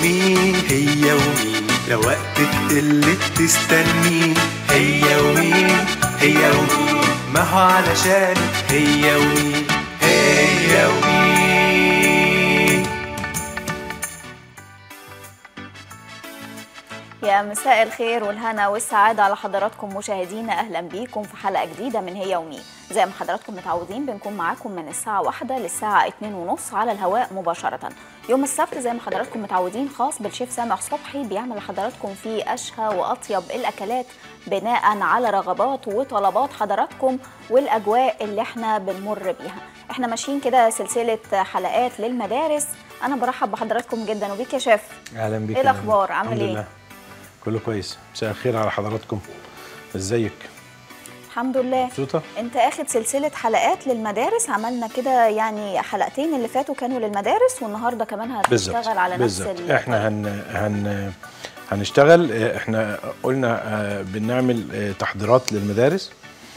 ومين هي ومين لو وقتك اللي تستنيه هي ومين هي ومين ما هو علشان هي ومين هي ومين يا مساء الخير والهنا والسعادة على حضراتكم مشاهدينا أهلا بيكم في حلقة جديدة من هي ومين زي ما حضراتكم متعودين بنكون معاكم من الساعة واحدة للساعة اتنين ونص على الهواء مباشرة يوم السبت زي ما حضراتكم متعودين خاص بالشيف سامح صبحي بيعمل لحضراتكم فيه أشهى وأطيب الأكلات بناء على رغبات وطلبات حضراتكم والأجواء اللي احنا بنمر بيها احنا ماشيين كده سلسلة حلقات للمدارس أنا برحب بحضراتكم جدا وبيك يا شيف اهلا بيك إيه يا الأخبار؟ نادر. عامل الحمد إيه؟ لله كله كويس مساء الخير على حضراتكم ازيك الحمد لله مبسوطه انت اخد سلسلة حلقات للمدارس عملنا كده يعني حلقتين اللي فاتوا كانوا للمدارس والنهارده كمان بالظبط هتشتغل على نفس بالظبط ال- احنا هن هن هنشتغل اه، احنا قلنا اه، بنعمل اه، تحضيرات للمدارس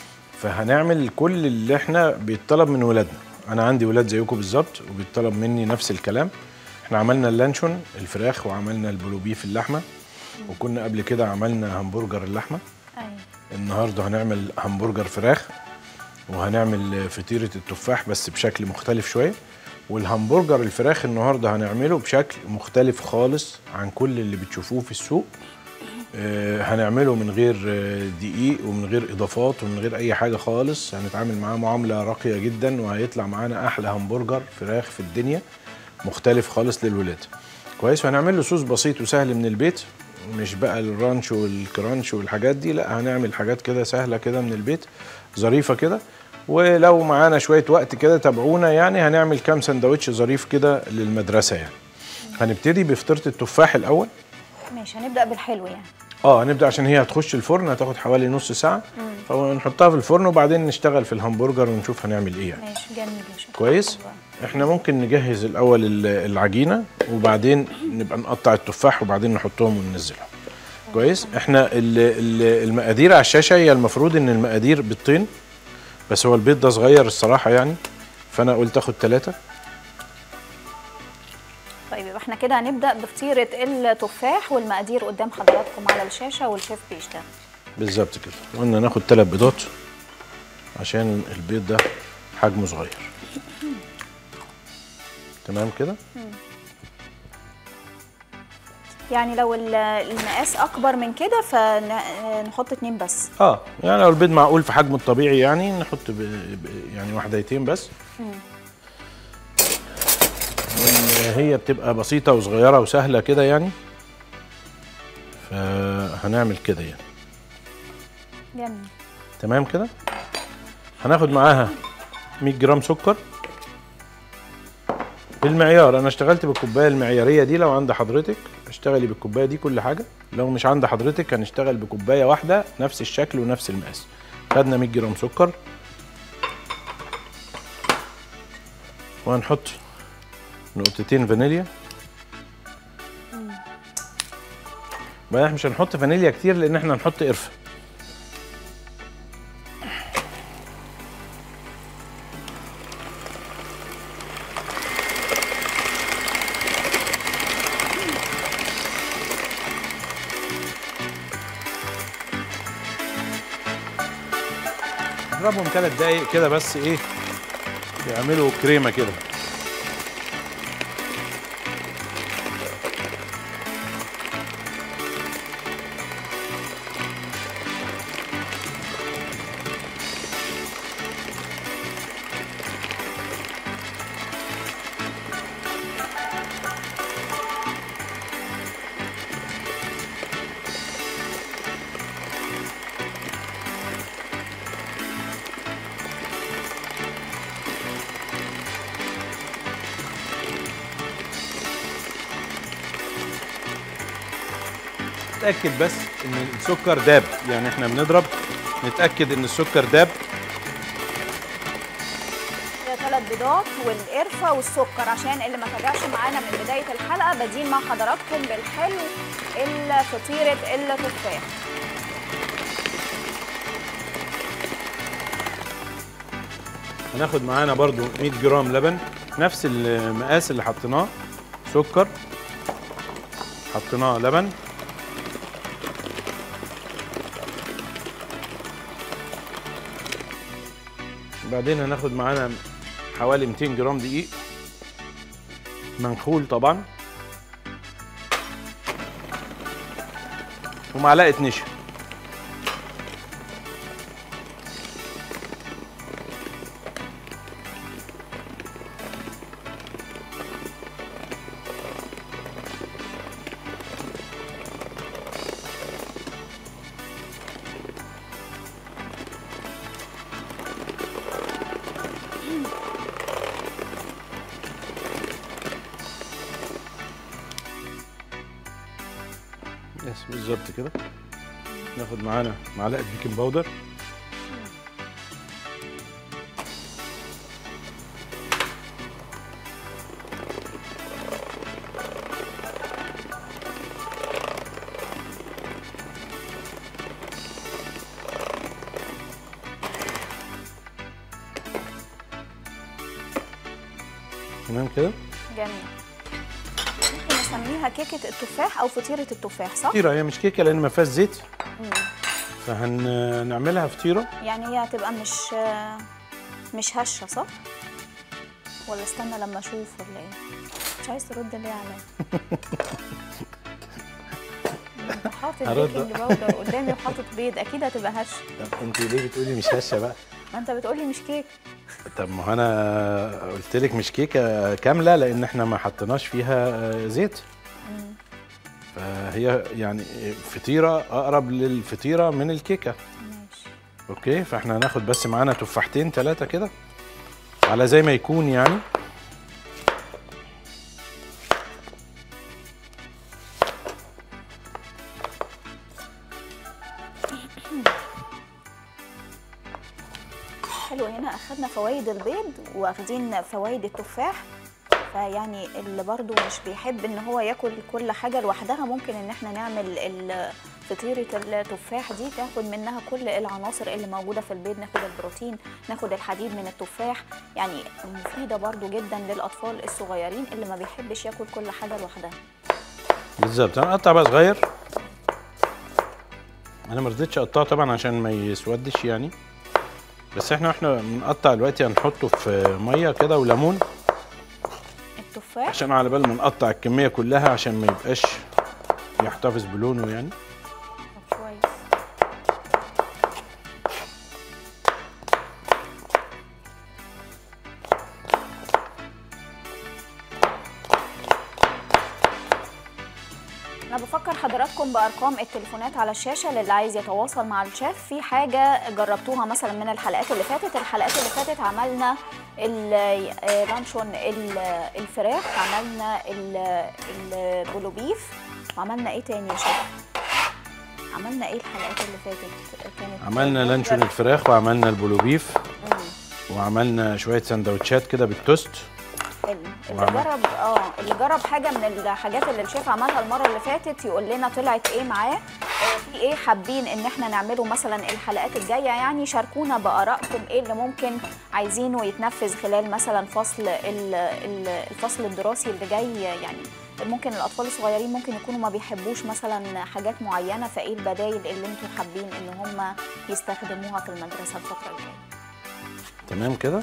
فهنعمل كل اللي احنا بيتطلب من ولادنا انا عندي ولاد زيكم بالظبط وبيتطلب مني نفس الكلام احنا عملنا اللانشون الفراخ وعملنا البلوبيف اللحمه وكنا قبل كده عملنا همبرجر اللحمه أيوة. النهارده هنعمل همبرجر فراخ وهنعمل فطيره التفاح بس بشكل مختلف شويه والهمبرجر الفراخ النهارده هنعمله بشكل مختلف خالص عن كل اللي بتشوفوه في السوق آه، هنعمله من غير آه، دقيق ومن غير اضافات ومن غير اي حاجه خالص هنتعامل معاه معامله راقيه جدا وهيطلع معانا احلى همبرجر فراخ في الدنيا مختلف خالص للولاد كويس وهنعمل له صوص بسيط وسهل من البيت مش بقى الرانش والكرانش والحاجات دي لا هنعمل حاجات كده سهله كده من البيت ظريفه كده ولو معانا شويه وقت كده تابعونا يعني هنعمل كام سندوتش ظريف كده للمدرسه يعني هنبتدي بفطيره التفاح الاول ماشي هنبدأ بالحلو يعني اه هنبدا عشان هي هتخش الفرن هتاخد حوالي نص ساعه فنحطها في الفرن وبعدين نشتغل في الهمبرجر ونشوف هنعمل ايه يعني ماشي جميل يا شيف كويس احنا ممكن نجهز الاول ال- العجينه وبعدين نبقى نقطع التفاح وبعدين نحطهم وننزلهم كويس احنا ال- ال- المقادير على الشاشه هي المفروض ان المقادير بالطين بس هو البيض ده صغير الصراحه يعني فانا قلت اخد ثلاثه طيب يبقى احنا كده هنبدأ بفطيرة التفاح والمقادير قدام حضراتكم على الشاشة والشيف بيشتغل بالظبط كده قلنا ناخد ثلاث بيضات عشان البيض ده حجمه صغير تمام كده يعني لو ال- المقاس أكبر من كده فنحط اتنين بس اه يعني لو البيض معقول في حجمه الطبيعي يعني نحط ب... ب... يعني واحدتين بس وإن هي بتبقى بسيطة وصغيرة وسهلة كده يعني فهنعمل كده يعني جميل تمام كده هناخد معاها 100 جرام سكر بالمعيار انا اشتغلت بالكوبايه المعياريه دي لو عند حضرتك اشتغلي بالكوبايه دي كل حاجه لو مش عند حضرتك هنشتغل بكوبايه واحده نفس الشكل ونفس المقاس خدنا 100 جرام سكر وهنحط نقطتين فانيليا بعدين احنا مش هنحط فانيليا كتير لان احنا هنحط قرفه نضربهم ثلاث دقايق كده بس ايه يعملوا كريمه كده نتاكد بس ان السكر داب يعني احنا بنضرب نتاكد ان السكر داب كده ثلاث بيضات والقرفة والسكر عشان اللي ما تابعش معانا من بداية الحلقة بدين مع حضراتكم بالحلو الفطيرة التفاح هناخد معانا برضو 100 جرام لبن نفس المقاس اللي حطيناه سكر حطينا لبن بعدين هناخد معانا حوالي 200 جرام دقيق منخول طبعا ومعلقه نشا بس بالظبط كده ناخد معانا معلقه بيكنج باودر تمام كده جميل ممكن نسميها كيكه التفاح او فطيره التفاح صح فطيره هي مش كيكه لان ما فيهاش زيت فهنعملها فطيره يعني هي هتبقى مش مش هشه صح ولا استنى لما اشوف ولا ايه مش عايز ترد ليه عليا انت حاطط هرد. بيكنج باودر قدامي وحاطط بيض اكيد هتبقى هشه طب انت ليه بتقولي مش هشه بقى ما انت بتقولي مش كيك طب ما هو انا قلت لك مش كيكه كامله لان احنا ما حطيناش فيها آه، زيت فهي يعني فطيره اقرب للفطيره من الكيكه ماشي اوكي فاحنا هناخد بس معانا تفاحتين ثلاثه كده على زي ما يكون يعني حلو هنا اخدنا فوائد البيض واخدين فوائد التفاح فيعني اللي برضو مش بيحب ان هو ياكل كل حاجه لوحدها ممكن ان احنا نعمل ال- فطيره التفاح دي تاخد منها كل العناصر اللي موجوده في البيض ناخد البروتين ناخد الحديد من التفاح يعني مفيده برضو جدا للاطفال الصغيرين اللي ما بيحبش ياكل كل حاجه لوحدها بالظبط هنقطع بقى صغير انا ما رضيتش اقطعه طبعا عشان ما يسودش يعني بس احنا احنا بنقطع دلوقتي هنحطه في ميه كده وليمون التفاح عشان على بال ما نقطع الكميه كلها عشان ما يبقاش يحتفظ بلونه يعني طب كويس انا بفكر حضراتكم بارقام التليفونات على الشاشه للي عايز يتواصل مع الشيف في حاجه جربتوها مثلا من الحلقات اللي فاتت الحلقات اللي فاتت عملنا اللانشون الفراخ عملنا ال- البولوبيف وعملنا ايه تاني يا شيف عملنا ايه الحلقات اللي فاتت كانت عملنا لانشون الفراخ وعملنا البولوبيف وعملنا شويه سندوتشات كده بالتوست حلو اللي وعمل- جرب اه اللي جرب حاجه من الحاجات اللي الشيف عملها المره اللي فاتت يقول لنا طلعت ايه معاه آه، في ايه حابين ان احنا نعمله مثلا الحلقات الجايه يعني شاركونا بارائكم ايه اللي ممكن عايزينه يتنفذ خلال مثلا فصل ال- ال- الفصل الدراسي اللي جاي يعني ممكن الاطفال الصغيرين ممكن يكونوا ما بيحبوش مثلا حاجات معينه فايه البدايل اللي انتم حابين ان هم يستخدموها في المدرسه الفتره الجايه تمام كده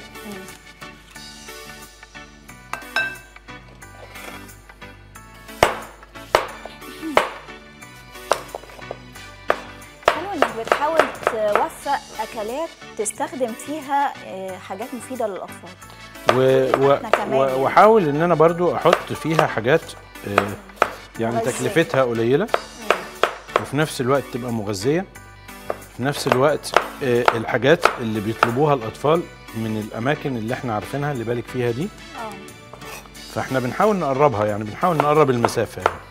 حلو انك بتحاول توفق اكلات تستخدم فيها آه، حاجات مفيده للاطفال و... و... إحنا كمان و... يعني. واحاول ان انا برضو احط فيها حاجات آه، يعني مغذية. تكلفتها قليله وفي نفس الوقت تبقى مغذيه في نفس الوقت آه، الحاجات اللي بيطلبوها الاطفال من الاماكن اللي احنا عارفينها اللي بالك فيها دي اه فاحنا بنحاول نقربها يعني بنحاول نقرب المسافه يعني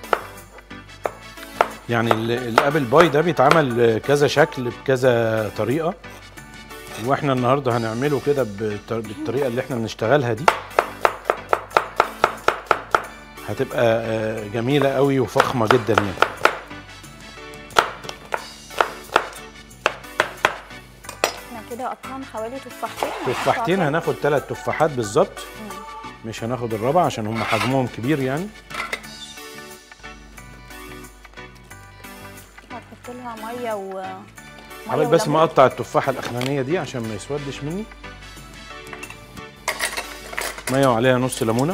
يعني ال- الابل باي ده بيتعمل كذا شكل بكذا طريقه واحنا النهارده هنعمله كده بالط- بالطريقه اللي احنا بنشتغلها دي هتبقى آه، جميله قوي وفخمه جدا يعني احنا كده قطعنا حوالي تفاحتين تفاحتين هنقطع هناخد ثلاث تفاحات بالظبط مش هناخد الرابع عشان هم حجمهم كبير يعني حطينا ميه و مية عمال بس وليمون. ما اقطع التفاحه الاخرانيه دي عشان ما يسودش مني ميه وعليها نص ليمونه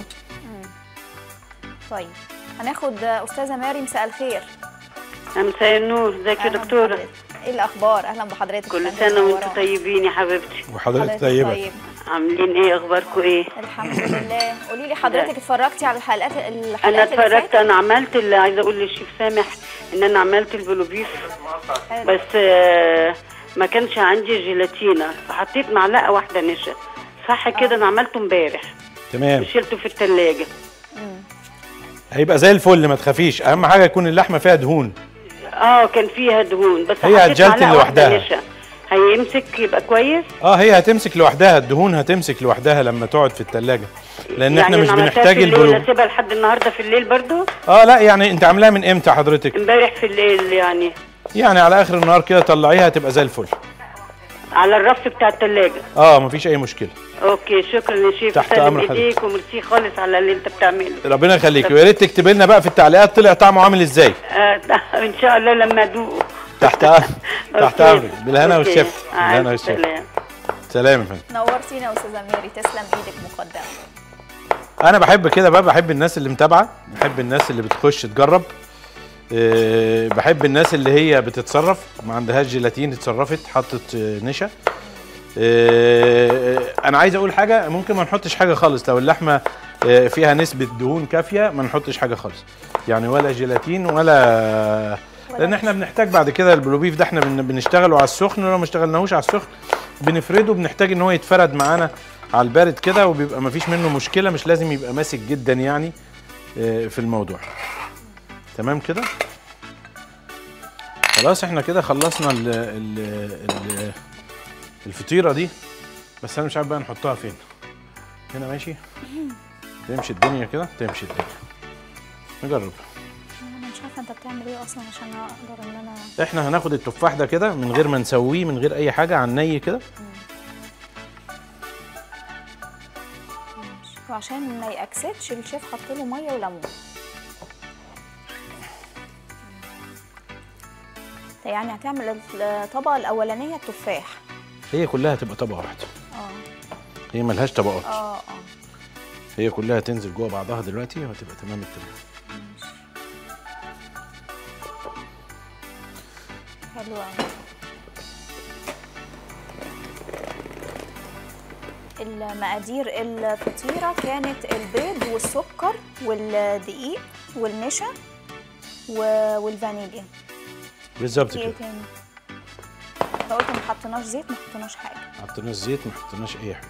طيب هناخد استاذه ماري مساء الخير مساء النور ازيك يا أهلاً دكتورة بحضرتك. ايه الاخبار اهلا بحضرتك كل فندم سنة وانتم منورة. طيبين يا حبيبتي وحضرتك طيبه طيب عاملين ايه اخباركم ايه الحمد لله قولي لي حضرتك اتفرجتي على الحلقات الحلقات انا اللي اتفرجت فاتت؟ انا عملت اللي عايزه اقول للشيف سامح ان انا عملت البلوبيف حلو. بس آه، ما كانش عندي جيلاتينا فحطيت معلقه واحده نشا صح كده انا عملته امبارح تمام وشيلته في التلاجة هيبقى زي الفل ما تخافيش اهم حاجه يكون اللحمه فيها دهون اه كان فيها دهون بس هي حطيت هتجلتن معلقة واحدة لوحدها. نشا هيمسك يبقى كويس اه هي هتمسك لوحدها الدهون هتمسك لوحدها لما تقعد في التلاجة لان احنا يعني مش أنا عملتها بنحتاج في الليل البلوب اسيبها لحد النهارده في الليل برضو اه لا يعني انت عاملاها من امتى حضرتك امبارح في الليل يعني يعني على اخر النهار كده طلعيها هتبقى زي الفل على الرف بتاع التلاجة اه مفيش اي مشكله اوكي شكرا يا شيف تحت سلم أمر حضرتك. ايديك وميرسي خالص على اللي انت بتعمله ربنا يخليك ويا ريت تكتب لنا بقى في التعليقات طلع طعمه عامل ازاي آه ان شاء الله لما ادوق تحت تحت أوكي. امرك بالهنا أوكي. والشفا مع بالهنا والشفا السلامة. سلام يا فندم نورتينا يا استاذه ميري تسلم ايدك مقدما انا بحب كده بقى بحب الناس اللي متابعه بحب الناس اللي بتخش تجرب أه بحب الناس اللي هي بتتصرف ما عندهاش جيلاتين اتصرفت حطت آه، نشا أه انا عايز اقول حاجه ممكن ما نحطش حاجه خالص لو اللحمه آه، فيها نسبه دهون كافيه ما نحطش حاجه خالص يعني ولا جيلاتين ولا لان احنا بنحتاج بعد كده البلوبيف ده احنا بن- بنشتغله على السخن ولو ما اشتغلناهوش على السخن بنفرده بنحتاج ان هو يتفرد معانا على البارد كده وبيبقى ما فيش منه مشكله مش لازم يبقى ماسك جدا يعني آه، في الموضوع تمام كده خلاص احنا كده خلصنا ال ال ال الفطيره دي بس انا مش عارف بقى نحطها فين هنا ماشي تمشي الدنيا كده تمشي الدنيا نجرب انا مش عارفه انت بتعمل ايه اصلا عشان اقدر ان انا احنا هناخد التفاح ده كده من غير ما نسويه من غير اي حاجه على الني كده وعشان ما يأكسدش الشيف حط له ميه وليمون يعني هتعمل الطبقه الاولانيه التفاح هي كلها تبقى طبقه واحده اه هي ملهاش طبقات اه اه هي كلها تنزل جوه بعضها دلوقتي وهتبقى تمام التمام حلو قوي المقادير الفطيرة كانت البيض والسكر والدقيق والنشا و- والفانيليا بالظبط في ايه كده تاني؟ لو قلت ما حطيناش زيت ما حطيناش حاجة ما حطيناش زيت ما حطيناش اي حاجه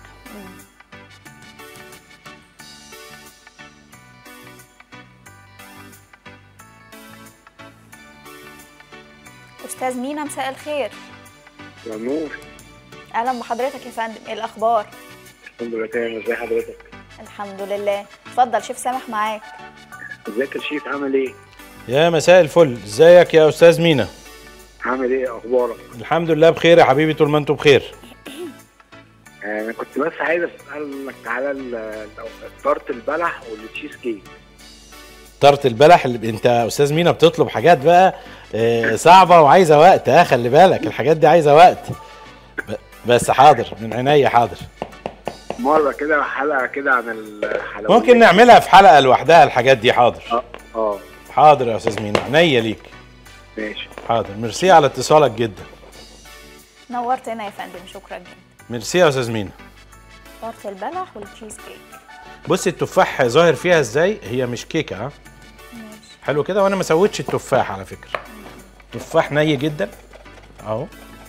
أستاذ مينا مساء الخير يا نور أهلا بحضرتك يا فندم إيه الأخبار؟ الحمد لله تمام ازي حضرتك الحمد لله اتفضل شيف سامح معاك ازيك يا شيف عامل ايه يا مساء الفل ازيك يا استاذ مينا عامل ايه اخبارك الحمد لله بخير يا حبيبي طول ما انتم بخير انا كنت بس عايز اسالك على ال- طارت البلح والتشيز كيك طرت البلح اللي انت يا استاذ مينا بتطلب حاجات بقى آه، صعبه وعايزه وقت ها خلي بالك الحاجات دي عايزه وقت ب- بس حاضر من عينيا حاضر مره كده حلقه كده عن الحلويات ممكن نعملها في حلقه لوحدها الحاجات دي حاضر اه اه حاضر يا استاذ مينا عينيا ليك ماشي حاضر ميرسي على اتصالك جدا نورتنا يا فندم شكرا جدا ميرسي يا استاذ مينا طرت البلح والتشيز كيك بصي التفاح ظاهر فيها ازاي هي مش كيكه ها ماشي حلو كده وانا ما سويتش التفاح على فكره تفاح ني جدا اهو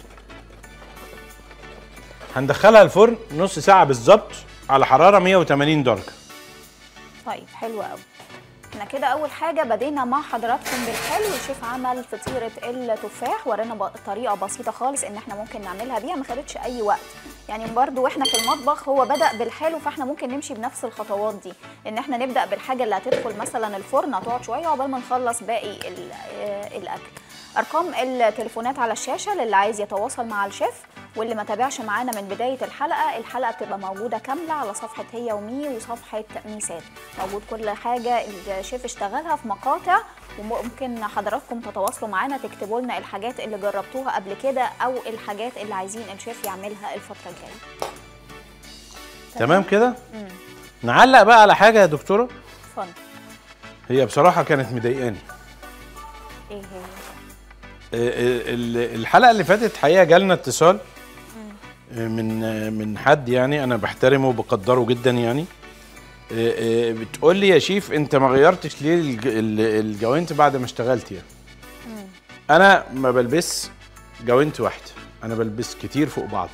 هندخلها الفرن نص ساعه بالظبط على حراره 180 درجه طيب حلو قوي احنا كده اول حاجه بدينا مع حضراتكم بالحلو الشيف عمل فطيره التفاح ورانا ب- طريقه بسيطه خالص ان احنا ممكن نعملها بيها ما خدتش اي وقت يعني برضو واحنا في المطبخ هو بدا بالحلو فاحنا ممكن نمشي بنفس الخطوات دي ان احنا نبدا بالحاجه اللي هتدخل مثلا الفرن هتقعد شويه عقبال ما نخلص باقي ال- آه، الاكل ارقام التليفونات على الشاشه للي عايز يتواصل مع الشيف واللي ما تابعش معانا من بدايه الحلقه الحلقه بتبقى موجوده كامله على صفحه هي ومي وصفحه ميسات موجود كل حاجه الشيف اشتغلها في مقاطع وممكن حضراتكم تتواصلوا معانا تكتبوا لنا الحاجات اللي جربتوها قبل كده او الحاجات اللي عايزين الشيف يعملها الفتره الجايه تمام كده نعلق بقى على حاجه يا دكتوره اتفضل هي بصراحه كانت مضايقاني ايه هي آه، آه، ال- الحلقه اللي فاتت حقيقه جالنا اتصال آه، من آه، من حد يعني انا بحترمه وبقدره جدا يعني آه، آه، بتقول لي يا شيف انت ما غيرتش ليه الج- ال- الجوانت بعد ما اشتغلت يعني انا ما بلبس جوانت واحد انا بلبس كتير فوق بعض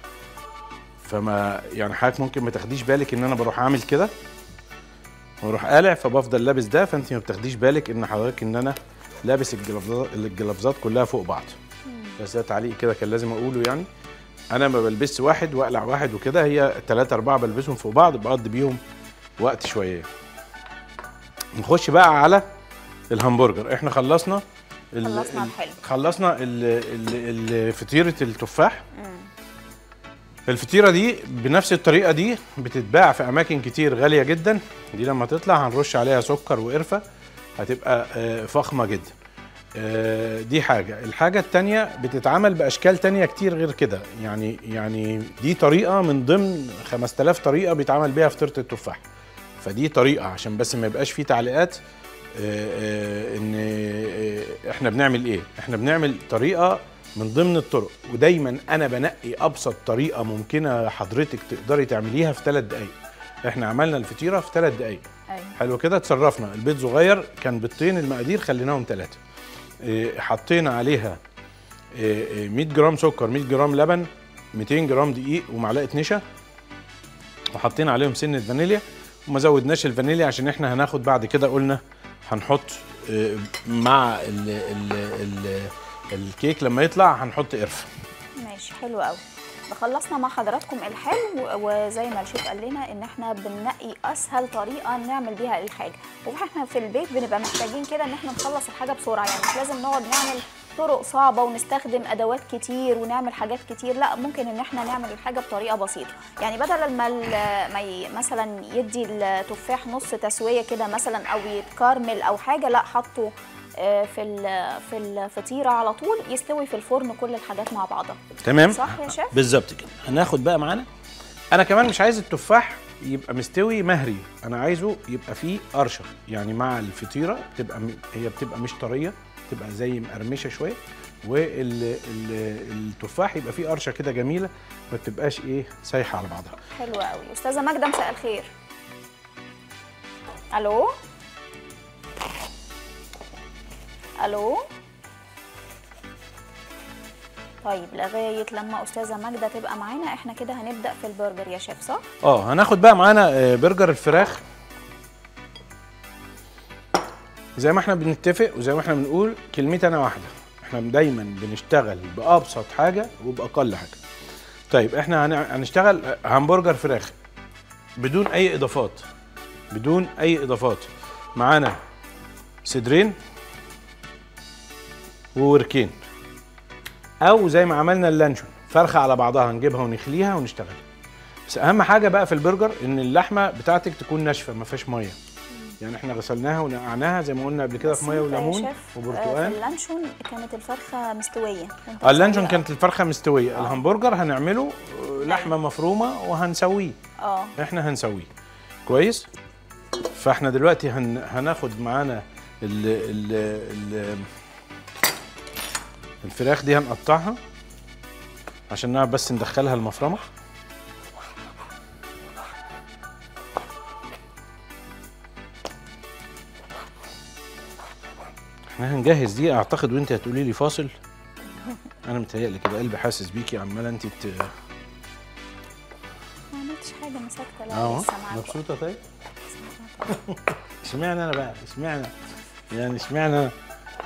فما يعني حضرتك ممكن ما تاخديش بالك ان انا بروح اعمل كده واروح قالع فبفضل لابس ده فانت ما بتاخديش بالك ان حضرتك ان انا لابس الجلافزات الجلافزات كلها فوق بعض بس ده تعليق كده كان لازم اقوله يعني انا ما بلبسش واحد واقلع واحد وكده هي ثلاثة أربعة بلبسهم فوق بعض بقضي بيهم وقت شوية نخش بقى على الهمبرجر احنا خلصنا ال- خلصنا ال- الحلو. خلصنا ال- ال- ال- فطيرة التفاح الفطيرة دي بنفس الطريقة دي بتتباع في أماكن كتير غالية جدا دي لما تطلع هنرش عليها سكر وقرفة هتبقى آه، فخمة جدا آه، دي حاجة الحاجة التانية بتتعمل بأشكال تانية كتير غير كده يعني يعني دي طريقة من ضمن 5000 طريقة بيتعمل بيها فطيرة التفاح فدي طريقة عشان بس ما يبقاش فيه تعليقات آه، آه، ان آه، احنا بنعمل ايه احنا بنعمل طريقة من ضمن الطرق ودايما انا بنقي ابسط طريقة ممكنة حضرتك تقدري تعمليها في ثلاث دقايق احنا عملنا الفطيرة في ثلاث دقايق ايوه حلو كده اتصرفنا البيض صغير كان بيضتين المقادير خليناهم ثلاثة حطينا عليها إيه، إيه، 100 جرام سكر 100 جرام لبن 200 جرام دقيق ومعلقه نشا وحطينا عليهم سنه فانيليا وما زودناش الفانيليا عشان احنا هناخد بعد كده قلنا هنحط إيه، مع ال ال ال الكيك لما يطلع هنحط قرفه ماشي حلو قوي خلصنا مع حضراتكم الحلو وزي ما الشيف قال لنا ان احنا بننقي اسهل طريقه نعمل بيها الحاجه واحنا في البيت بنبقى محتاجين كده ان احنا نخلص الحاجه بسرعه يعني مش لازم نقعد نعمل طرق صعبه ونستخدم ادوات كتير ونعمل حاجات كتير لا ممكن ان احنا نعمل الحاجه بطريقه بسيطه يعني بدل ما ال- ما ي- مثلا يدي التفاح نص تسويه كده مثلا او يتكرمل او حاجه لا حطه آه، في ال- في الفطيره على طول يستوي في الفرن كل الحاجات مع بعضها تمام صح يا شيف؟ بالظبط كده هناخد بقى معانا انا كمان مش عايز التفاح يبقى مستوي مهري انا عايزه يبقى فيه قرشه يعني مع الفطيره بتبقى م- هي بتبقى مش طريه تبقى زي مقرمشه شويه والتفاح يبقى فيه قرشه كده جميله ما بتبقاش ايه سايحه على بعضها حلو قوي استاذه ماجده مساء الخير الو الو طيب لغايه لما استاذه ماجده تبقى معانا احنا كده هنبدا في البرجر يا شيف صح اه هناخد بقى معانا آه، برجر الفراخ زي ما احنا بنتفق وزي ما احنا بنقول كلمتي انا واحده احنا دايما بنشتغل بابسط حاجه وباقل حاجه طيب احنا هن- هنشتغل آه، همبرجر فراخ بدون اي اضافات بدون اي اضافات معانا صدرين ووركين او زي ما عملنا اللانشون فرخه على بعضها نجيبها ونخليها ونشتغل بس اهم حاجه بقى في البرجر ان اللحمه بتاعتك تكون ناشفه ما فيهاش ميه يعني احنا غسلناها ونقعناها زي ما قلنا قبل كده بس في ميه أنت يا وليمون شيف، آه، في وبرتقال اللانشون كانت الفرخه مستويه وأنت آه، اللانشون مسويها. كانت الفرخه مستويه الهمبرجر هنعمله آه، لحمه مفرومه وهنسويه اه احنا هنسويه كويس فاحنا دلوقتي هن... هناخد معانا ال... ال... ال... الفراخ دي هنقطعها عشان نعرف بس ندخلها المفرمه احنا هنجهز دي اعتقد وانت هتقولي لي فاصل انا متهيألي كده قلبي حاسس بيكي عماله انت ت... ما عملتش حاجه انا ساكته لا اهو لسه معاكم مبسوطه طيب اشمعنى انا بقى اشمعنى يعني اشمعنى أنا؟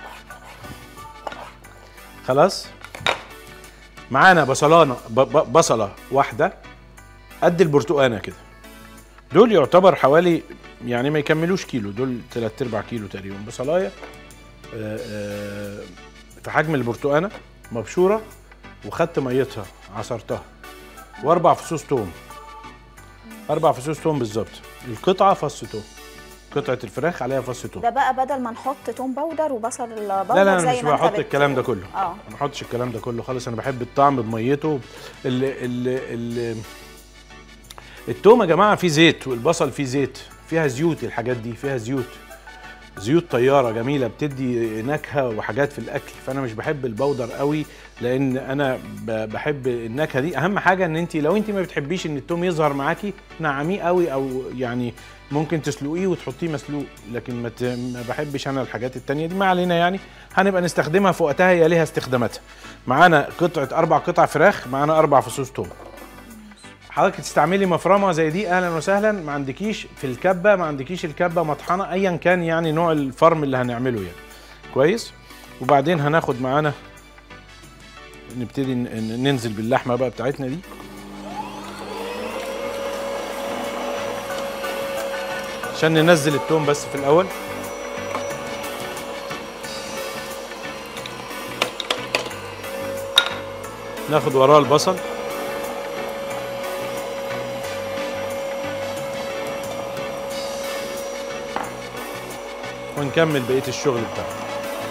خلاص معانا بصلانه ب- ب- بصله واحده قد البرتقانه كده دول يعتبر حوالي يعني ما يكملوش كيلو دول تلات ارباع كيلو تقريبا بصلايه آه، آه، في حجم البرتقانه مبشوره وخدت ميتها عصرتها واربع فصوص توم اربع فصوص توم بالظبط القطعه فص توم قطعه الفراخ عليها فص توم ده بقى بدل ما نحط توم باودر وبصل باودر لا لا زي انا مش ما انت بحط بت- الكلام ده كله اه ما بحطش الكلام ده كله خالص انا بحب الطعم بميته ال ال ال التوم يا جماعه فيه زيت والبصل فيه زيت فيها زيوت الحاجات دي فيها زيوت زيوت طياره جميله بتدي نكهه وحاجات في الاكل فانا مش بحب البودر قوي لان انا ب- بحب النكهه دي اهم حاجه ان انت لو انت ما بتحبيش ان التوم يظهر معاكي نعميه قوي او يعني ممكن تسلقيه وتحطيه مسلوق لكن ما, ت... ما بحبش انا الحاجات التانية دي ما علينا يعني هنبقى نستخدمها في وقتها هي ليها استخداماتها معانا قطعه اربع قطع فراخ معانا اربع فصوص توم حضرتك تستعملي مفرمه زي دي اهلا وسهلا ما عندكيش في الكبه ما عندكيش الكبه مطحنه ايا كان يعني نوع الفرم اللي هنعمله يعني كويس وبعدين هناخد معانا نبتدي ن- ن- ننزل باللحمه بقى بتاعتنا دي عشان ننزل التوم بس في الاول ناخد وراه البصل ونكمل بقيه الشغل بتاعنا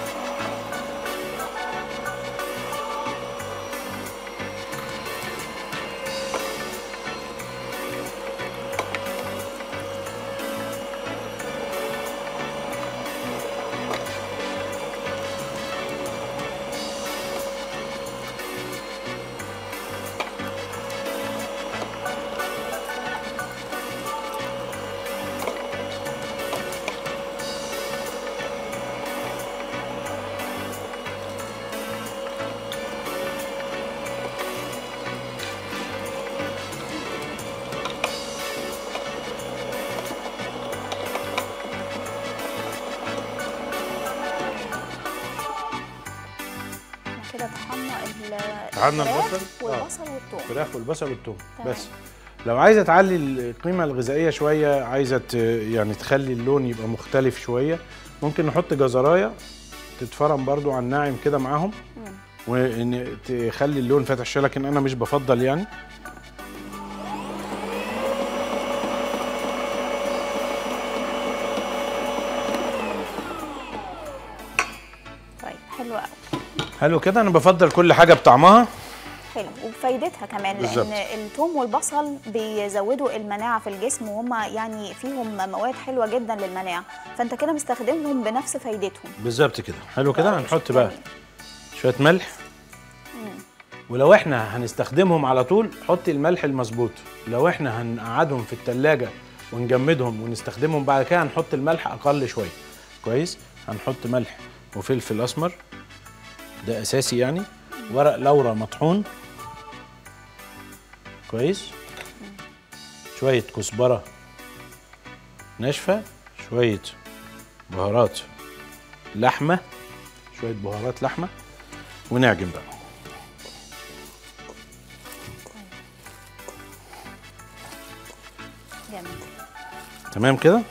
احنا كده طحنا ال- طحنا الفراخ البصل؟ آه. والبصل والثوم الفراخ والبصل والثوم تمام. بس لو عايزه تعلي القيمه الغذائيه شويه عايزه ت- يعني تخلي اللون يبقى مختلف شويه ممكن نحط جزرايه تتفرم برضو على الناعم كده معاهم وان تخلي اللون فاتح شويه لكن انا مش بفضل يعني طيب حلو قوي حلو كده انا بفضل كل حاجه بطعمها حلو وبفايدتها كمان بالظبط. لان الثوم والبصل بيزودوا المناعه في الجسم وهم يعني فيهم مواد حلوه جدا للمناعه فانت كده مستخدمهم بنفس فايدتهم بالظبط كده حلو كده آه، هنحط شكراً. بقى شويه ملح ولو احنا هنستخدمهم على طول حطي الملح المظبوط لو احنا هنقعدهم في التلاجة ونجمدهم ونستخدمهم بعد كده هنحط الملح اقل شويه كويس هنحط ملح وفلفل اسمر ده اساسي يعني ورق لورا مطحون كويس شويه كزبره ناشفه شويه بهارات لحمه شويه بهارات لحمه ونعجن بقى جميل تمام كده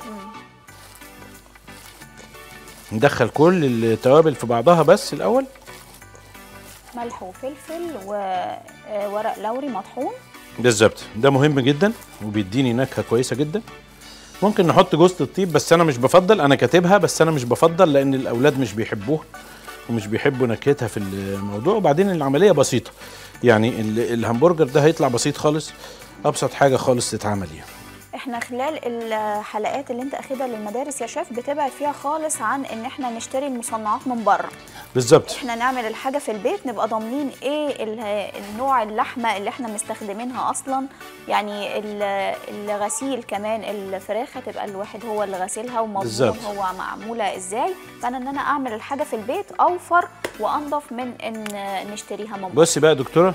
ندخل كل التوابل في بعضها بس الاول ملح وفلفل وورق لوري مطحون بالظبط ده مهم جدا وبيديني نكهه كويسه جدا ممكن نحط جوزة الطيب بس انا مش بفضل انا كاتبها بس انا مش بفضل لان الاولاد مش بيحبوها ومش بيحبوا نكهتها في الموضوع وبعدين العمليه بسيطه يعني ال- الهمبرجر ده هيطلع بسيط خالص ابسط حاجه خالص تتعمل يعني احنا خلال الحلقات اللي انت اخدها للمدارس يا شيف بتبعد فيها خالص عن ان احنا نشتري المصنعات من بره بالظبط احنا نعمل الحاجه في البيت نبقى ضامنين ايه ال- النوع اللحمه اللي احنا مستخدمينها اصلا يعني ال- الغسيل كمان الفراخ هتبقى الواحد هو اللي غاسلها ومضمون بالظبط. هو معموله ازاي فانا ان انا اعمل الحاجه في البيت اوفر وانضف من ان نشتريها من بره بصي بقى يا دكتوره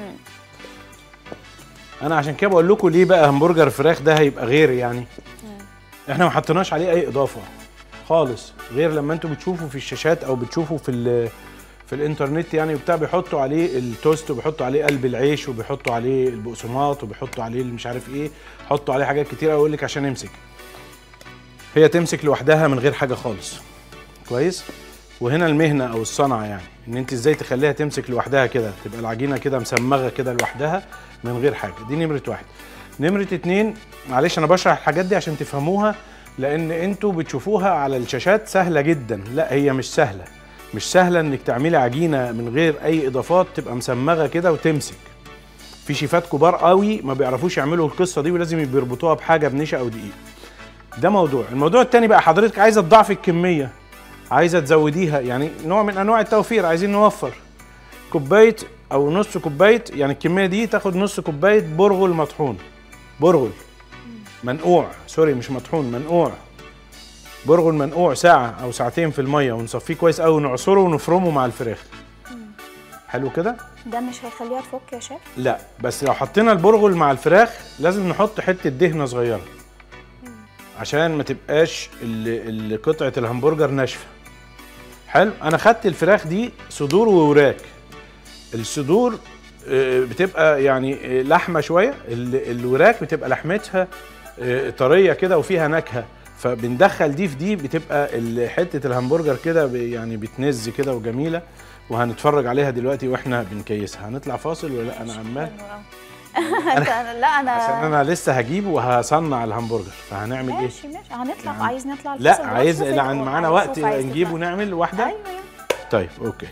انا عشان كده بقول لكم ليه بقى همبرجر فراخ ده هيبقى غير يعني احنا ما حطيناش عليه اي اضافه خالص غير لما انتوا بتشوفوا في الشاشات او بتشوفوا في ال- في الانترنت يعني وبتاع بيحطوا عليه التوست وبيحطوا عليه قلب العيش وبيحطوا عليه البقسماط وبيحطوا عليه مش عارف ايه حطوا عليه حاجات كتير اقول لك عشان يمسك هي تمسك لوحدها من غير حاجه خالص كويس وهنا المهنه او الصنعه يعني ان انت ازاي تخليها تمسك لوحدها كده تبقى العجينه كده مسمغه كده لوحدها من غير حاجه دي نمره واحد نمره اتنين معلش انا بشرح الحاجات دي عشان تفهموها لان انتوا بتشوفوها على الشاشات سهله جدا لا هي مش سهله مش سهله انك تعملي عجينه من غير اي اضافات تبقى مسمغه كده وتمسك في شيفات كبار قوي ما بيعرفوش يعملوا القصه دي ولازم بيربطوها بحاجه بنشا او دقيق ده موضوع الموضوع التاني بقى حضرتك عايزه تضاعفي الكميه عايزه تزوديها يعني نوع من انواع التوفير عايزين نوفر كوبايه او نص كوبايه يعني الكميه دي تاخد نص كوبايه برغل مطحون برغل منقوع سوري مش مطحون منقوع برغل منقوع ساعة أو ساعتين في المية ونصفيه كويس أوي ونعصره ونفرمه مع الفراخ حلو كده؟ ده مش هيخليها تفك يا شيف لا بس لو حطينا البرغل مع الفراخ لازم نحط حتة دهنة صغيرة عشان ما تبقاش ال- ال- قطعة الهمبرجر ناشفة حلو أنا خدت الفراخ دي صدور ووراك الصدور آه، بتبقى يعني آه، لحمة شوية ال- الوراك بتبقى لحمتها آه، طرية كده وفيها نكهة فبندخل دي في دي بتبقى ال- حتة الهمبرجر كده ب- يعني بتنز كده وجميلة وهنتفرج عليها دلوقتي واحنا بنكيسها هنطلع فاصل ولا لأ؟ انا عمال انت لا انا عشان انا لسه هجيب وهصنع الهمبرجر فهنعمل ايه ماشي ماشي هنطلع يعني- عايز نطلع لا الفاصل عايز دلوقتي؟ لا شوف عن- إيه؟ معانا عايز وقت شوف عايز نجيب تطلع. ونعمل واحده ايوه يلا. طيب اوكي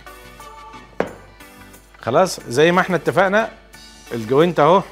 خلاص زي ما احنا اتفقنا الجوينت اهو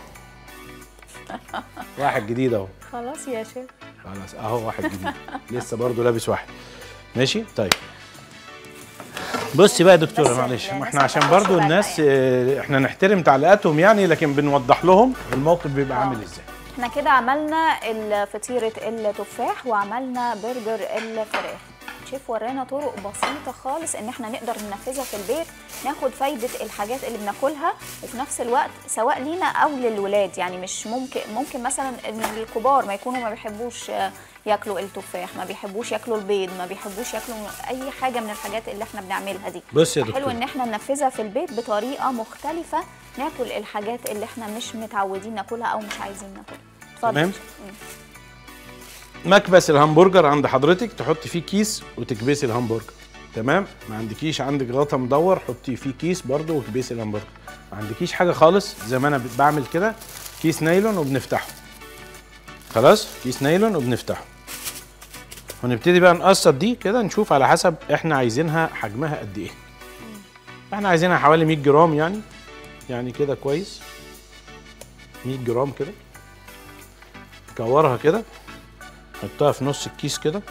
واحد جديد اهو خلاص يا شيف خلاص اهو واحد جديد لسه برضو لابس واحد ماشي طيب بصي بقى يا دكتوره بس معلش ما الناس احنا ما عشان تعرفش برضو بقى الناس اه، احنا نحترم تعليقاتهم يعني لكن بنوضح لهم الموقف بيبقى اه. عامل ازاي احنا كده عملنا ال- فطيرة التفاح وعملنا برجر الفراخ شيف ورانا طرق بسيطة خالص ان احنا نقدر ننفذها في البيت ناخد فايدة الحاجات اللي بناكلها وفي نفس الوقت سواء لينا او للولاد يعني مش ممكن ممكن مثلا ان الكبار ما يكونوا ما بيحبوش آه، ياكلوا التفاح ما بيحبوش ياكلوا البيض ما بيحبوش ياكلوا اي حاجة من الحاجات اللي احنا بنعملها دي بص يا حلو دكتور ان احنا ننفذها في البيت بطريقة مختلفة ناكل الحاجات اللي احنا مش متعودين ناكلها او مش عايزين ناكلها اتفضل تمام. مم. مكبس الهمبرجر عند حضرتك تحطي فيه كيس وتكبسي الهمبرجر تمام ما عندكيش عندك غطا مدور حطي فيه كيس برضه وكبسي الهمبرجر ما عندكيش حاجه خالص زي ما انا بعمل كده كيس نايلون وبنفتحه خلاص كيس نايلون وبنفتحه ونبتدي بقى نقسط دي كده نشوف على حسب احنا عايزينها حجمها قد ايه احنا عايزينها حوالي 100 جرام يعني يعني كده كويس 100 جرام كده نكورها كده نحطها في نص الكيس كده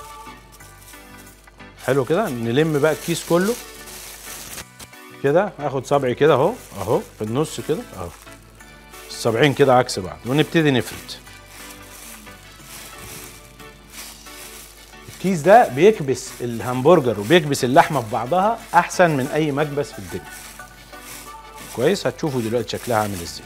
حلو كده نلم بقى الكيس كله كده اخد صبعي كده اهو اهو في النص كده اهو الصبعين كده عكس بعض ونبتدي نفرد الكيس ده بيكبس الهمبرجر وبيكبس اللحمه في بعضها احسن من اي مكبس في الدنيا كويس هتشوفوا دلوقتي شكلها عامل ازاي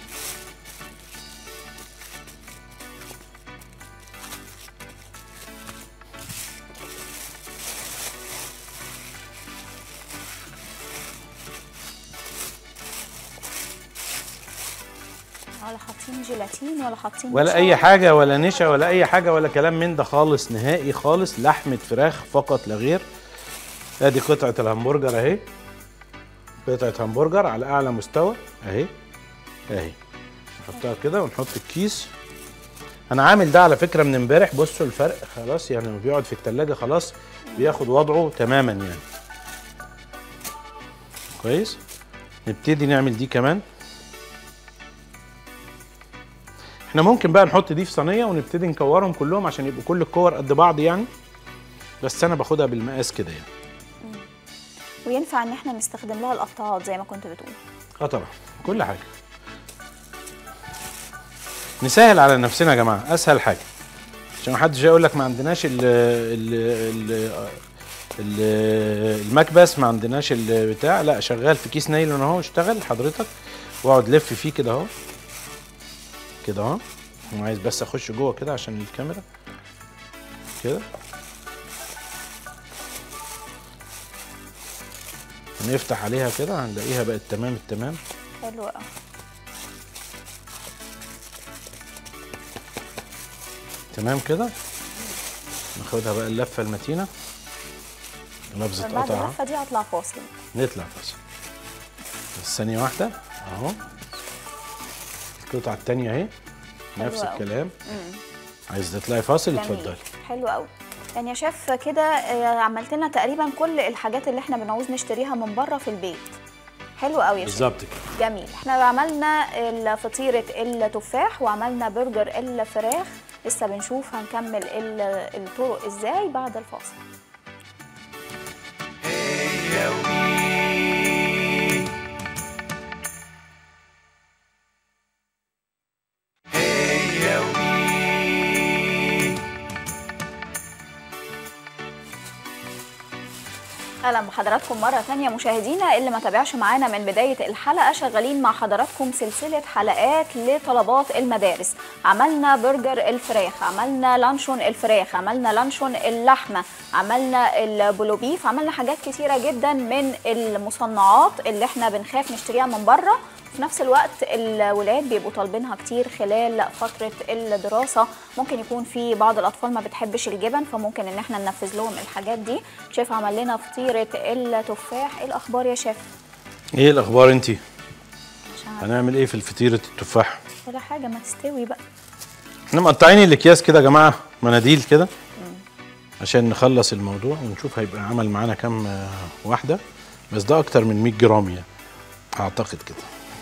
ولا حاطين جيلاتين ولا حاطين ولا نشا اي حاجه ولا نشا ولا اي حاجه ولا كلام من ده خالص نهائي خالص لحمه فراخ فقط لا غير ادي قطعه الهمبرجر اهي قطعه همبرجر على اعلى مستوى اهي اهي نحطها كده ونحط الكيس انا عامل ده على فكره من امبارح بصوا الفرق خلاص يعني لما بيقعد في التلاجة خلاص بياخد وضعه تماما يعني كويس نبتدي نعمل دي كمان احنا ممكن بقى نحط دي في صينيه ونبتدي نكورهم كلهم عشان يبقوا كل الكور قد بعض يعني بس انا باخدها بالمقاس كده يعني وينفع ان احنا نستخدم لها القطاعات زي ما كنت بتقول اه طبعا كل حاجه نسهل على نفسنا يا جماعه اسهل حاجه عشان ما حدش يقول لك ما عندناش ال ال ال ال- المكبس ما عندناش البتاع لا شغال في كيس نايلون اهو اشتغل حضرتك واقعد لف فيه كده اهو كده اهو انا عايز بس اخش جوه كده عشان الكاميرا كده نفتح عليها كده هنلاقيها بقت تمام التمام حلو قوي تمام كده ناخدها بقى اللفه المتينه لفظه بعد قطعها اللفه دي هطلع فاصل نطلع فاصل بس ثانيه واحده اهو القطعه التانيه اهي نفس أوي. الكلام مم. عايز تطلعي فاصل جميل. اتفضلي حلو قوي يعني يا شيف كده آه، عملت لنا تقريبا كل الحاجات اللي احنا بنعوز نشتريها من بره في البيت حلو قوي يا شيف بالظبط كده جميل احنا عملنا فطيرة التفاح وعملنا برجر الفراخ لسه بنشوف هنكمل ال- الطرق ازاي بعد الفاصل اهلا بحضراتكم مره تانية مشاهدينا اللي ما تابعش معانا من بدايه الحلقه شغالين مع حضراتكم سلسله حلقات لطلبات المدارس عملنا برجر الفراخ عملنا لانشون الفراخ عملنا لانشون اللحمه عملنا البلوبيف عملنا حاجات كتيره جدا من المصنعات اللي احنا بنخاف نشتريها من بره في نفس الوقت الولاد بيبقوا طالبينها كتير خلال فترة الدراسة ممكن يكون في بعض الأطفال ما بتحبش الجبن فممكن إن احنا ننفذ لهم الحاجات دي شيف عمل لنا فطيرة التفاح إيه الأخبار يا شيف؟ ايه الاخبار انت مش عارفة هنعمل ايه في الفطيره التفاح ولا حاجة ما تستوي بقى احنا مقطعين الاكياس كده يا جماعه مناديل كده عشان نخلص الموضوع ونشوف هيبقى عمل معانا كام آه، واحده بس ده اكتر من 100 جرام يعني اعتقد كده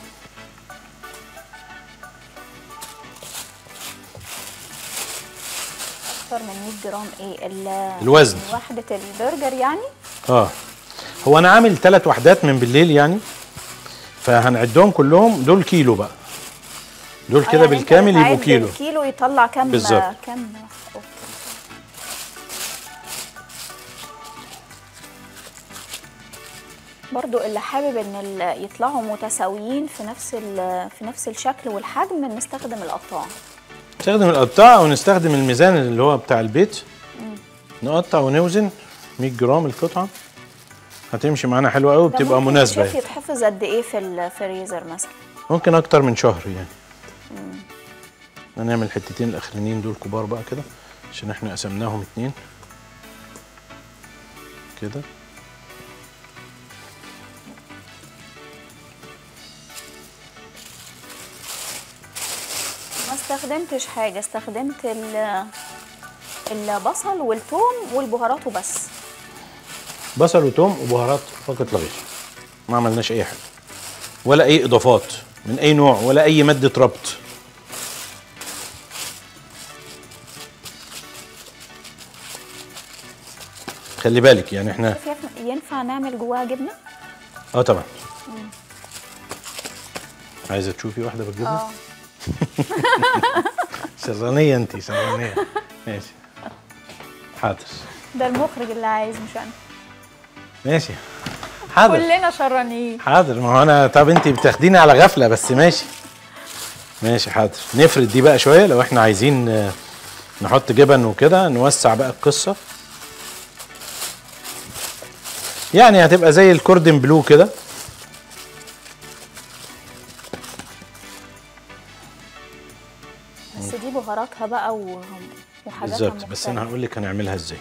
أكتر من 100 جرام إيه ال- الوزن. وحدة البرجر يعني اه هو انا عامل ثلاث وحدات من بالليل يعني فهنعدهم كلهم دول كيلو بقى دول آه، كده يعني أنت بالكامل يبقوا بتعد كيلو الكيلو يطلع كام بالظبط. كام أوكي. برضو اللي حابب ان ال- يطلعوا متساويين في نفس ال- في نفس الشكل والحجم نستخدم القطاع نستخدم القطاع او نستخدم الميزان اللي هو بتاع البيت نقطع ونوزن 100 جرام القطعه هتمشي معانا حلوه قوي ده بتبقى ممكن مناسبه شايف يعني. يتحفظ قد ايه في الفريزر مثلا ممكن اكتر من شهر يعني هنعمل الحتتين الاخرانيين دول كبار بقى كده عشان احنا قسمناهم اتنين كده ما استخدمتش حاجه استخدمت ال- البصل والثوم والبهارات وبس بصل وتوم وبهارات فقط لا غير ما عملناش اي حاجه ولا اي اضافات من اي نوع ولا اي ماده ربط خلي بالك يعني احنا شايف ينفع نعمل جواها جبنه اه طبعا عايزه تشوفي واحده بالجبنه اه سرانيه انت سرانيه ماشي حاضر ده المخرج اللي عايز مش انا ماشي حاضر كلنا شرانيين حاضر ما هو انا طب انت بتاخديني على غفله بس ماشي ماشي حاضر نفرد دي بقى شويه لو احنا عايزين آه، نحط جبن وكده نوسع بقى القصه يعني هتبقى زي الكوردن بلو كده بس دي بهاراتها بقى و- وحاجاتها بالظبط بس انا مختلفة. هقول لك هنعملها ازاي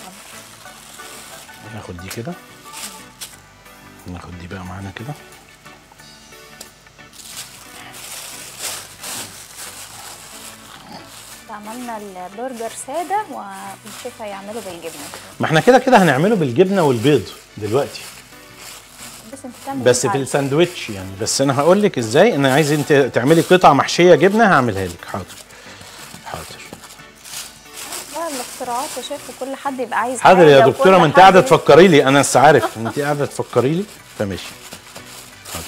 ناخد دي كده ناخد دي بقى معانا كده عملنا البرجر ساده والشيف هيعمله بالجبنه ما احنا كده كده هنعمله بالجبنه والبيض دلوقتي بس انت تعمل بس إيه في بعد؟ الساندوتش يعني بس انا هقول لك ازاي انا عايز انت تعملي قطعه محشيه جبنه هعملها لك حاضر حاضر لا الاختراعات يا شيف وكل حد يبقى عايز حاضر يا حاجة دكتوره وكل ما انت حد قاعده ي- تفكري لي انا لسه عارف انت قاعده تفكري لي فماشي حاضر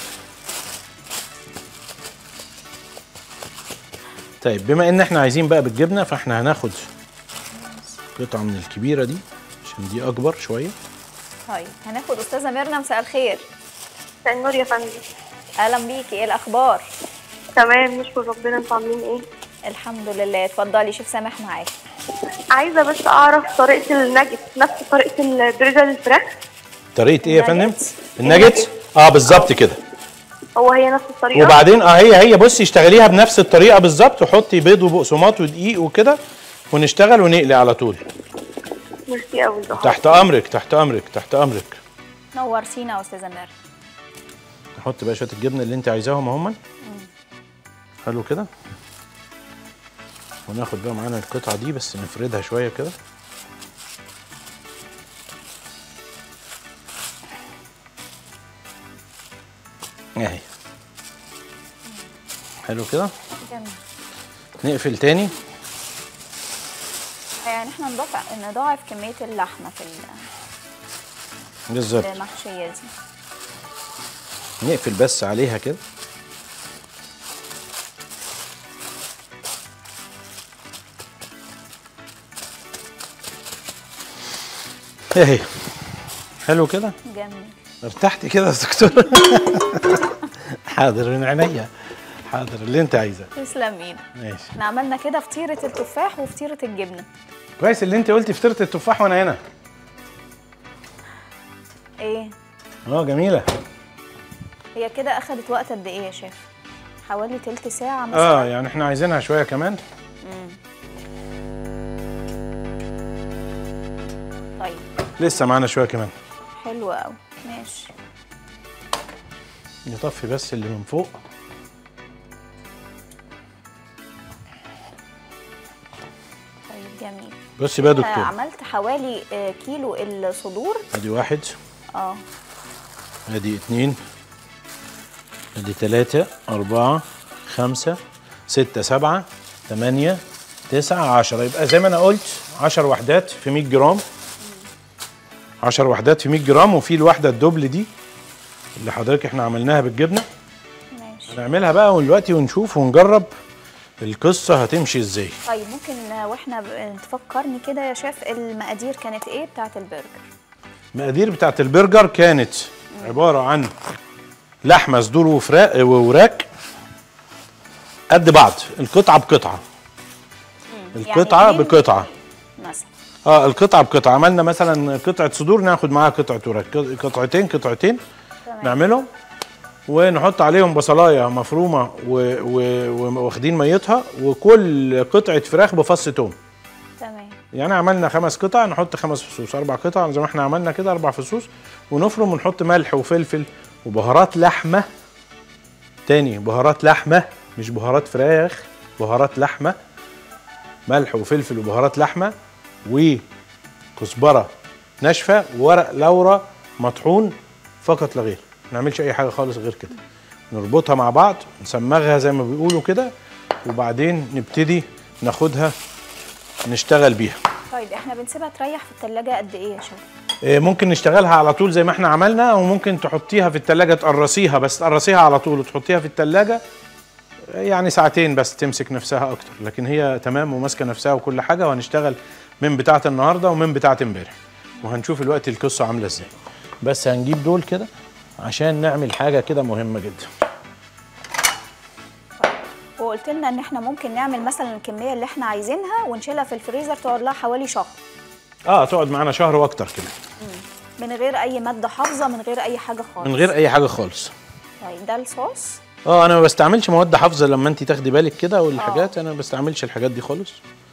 طيب بما ان احنا عايزين بقى بالجبنه فاحنا هناخد قطعه من الكبيره دي عشان دي اكبر شويه طيب هناخد استاذه ميرنا مساء الخير مساء النور يا فندم اهلا بيكي ايه الاخبار تمام نشكر ربنا انتوا عاملين ايه الحمد لله اتفضلي شيف سامح معاكي عايزه بس اعرف طريقه الناجت نفس طريقه البرجر الفراخ طريقه ايه يا فندم الناجتس. الناجتس اه بالظبط كده هو هي نفس الطريقه وبعدين اه هي هي بصي اشتغليها بنفس الطريقه بالظبط وحطي بيض وبقسماط ودقيق وكده ونشتغل ونقلي على طول ميرسي قوي ده تحت امرك تحت امرك تحت امرك نورتينا يا استاذه ميرنا نحط بقى شويه الجبنه اللي انت عايزاهم هم حلو كده وناخد بقى معانا القطعه دي بس نفردها شويه كده اهي حلو كده جميل نقفل تاني يعني احنا نضاف نضاعف كميه اللحمه في بالظبط المحشيه دي نقفل بس عليها كده اهي حلو كده جميل ارتحت كده يا دكتور حاضر من عينيا حاضر اللي انت عايزاه تسلم ايدك ماشي احنا عملنا كده فطيره التفاح وفطيره الجبنه كويس اللي انت قلتي فطيره التفاح وانا هنا ايه اه جميله هي كده اخدت وقت قد ايه يا شيف حوالي تلت ساعه مثلا اه يعني احنا عايزينها شويه كمان طيب لسه معانا شويه كمان حلو قوي ماشي نطفي بس اللي من فوق طيب جميل بصي بقى يا آه، دكتور عملت حوالي آه، كيلو الصدور ادي واحد اه ادي اتنين ادي تلاتة أربعة خمسة ستة سبعة تمانية تسعة عشرة يبقى زي ما أنا قلت عشر وحدات في 100 جرام عشر وحدات في 100 جرام وفي الوحدة الدبل دي اللي حضرتك احنا عملناها بالجبنة ماشي هنعملها بقى دلوقتي ونشوف ونجرب القصة هتمشي ازاي طيب ممكن آه، واحنا ب- تفكرني كده يا شيف المقادير كانت ايه بتاعت البرجر المقادير بتاعت البرجر كانت عبارة عن لحمة صدور وفراخ ووراك قد بعض القطعة بقطعة القطعة يعني اتنين بقطعة مثلا اه القطعة بقطعة عملنا مثلا قطعة صدور ناخد معاها قطعة وراك قطعتين قطعتين تمام. نعملهم ونحط عليهم بصلاية مفرومة و- و- واخدين ميتها وكل قطعة فراخ بفص توم تمام يعني عملنا خمس قطع نحط خمس فصوص اربع قطع زي ما احنا عملنا كده اربع فصوص ونفرم ونحط ملح وفلفل وبهارات لحمه تاني بهارات لحمه مش بهارات فراخ بهارات لحمه ملح وفلفل وبهارات لحمه وكزبره ناشفه وورق لورا مطحون فقط لا غير ما نعملش اي حاجه خالص غير كده نربطها مع بعض نسمغها زي ما بيقولوا كده وبعدين نبتدي ناخدها نشتغل بيها طيب احنا بنسيبها تريح في التلاجة قد ايه يا شيف إيه، ممكن نشتغلها على طول زي ما احنا عملنا وممكن تحطيها في التلاجة تقرصيها بس تقرصيها على طول وتحطيها في التلاجة يعني ساعتين بس تمسك نفسها اكتر لكن هي تمام وماسكه نفسها وكل حاجه وهنشتغل من بتاعه النهارده ومن بتاعه امبارح وهنشوف الوقت القصه عامله ازاي بس هنجيب دول كده عشان نعمل حاجه كده مهمه جدا وقلت لنا ان احنا ممكن نعمل مثلا الكميه اللي احنا عايزينها ونشيلها في الفريزر تقعد لها حوالي شهر اه تقعد معانا شهر واكتر كده من غير اي ماده حافظه من غير اي حاجه خالص من غير اي حاجه خالص طيب ده الصوص اه انا ما بستعملش مواد حافظه لما انت تاخدي بالك كده والحاجات انا ما بستعملش الحاجات دي خالص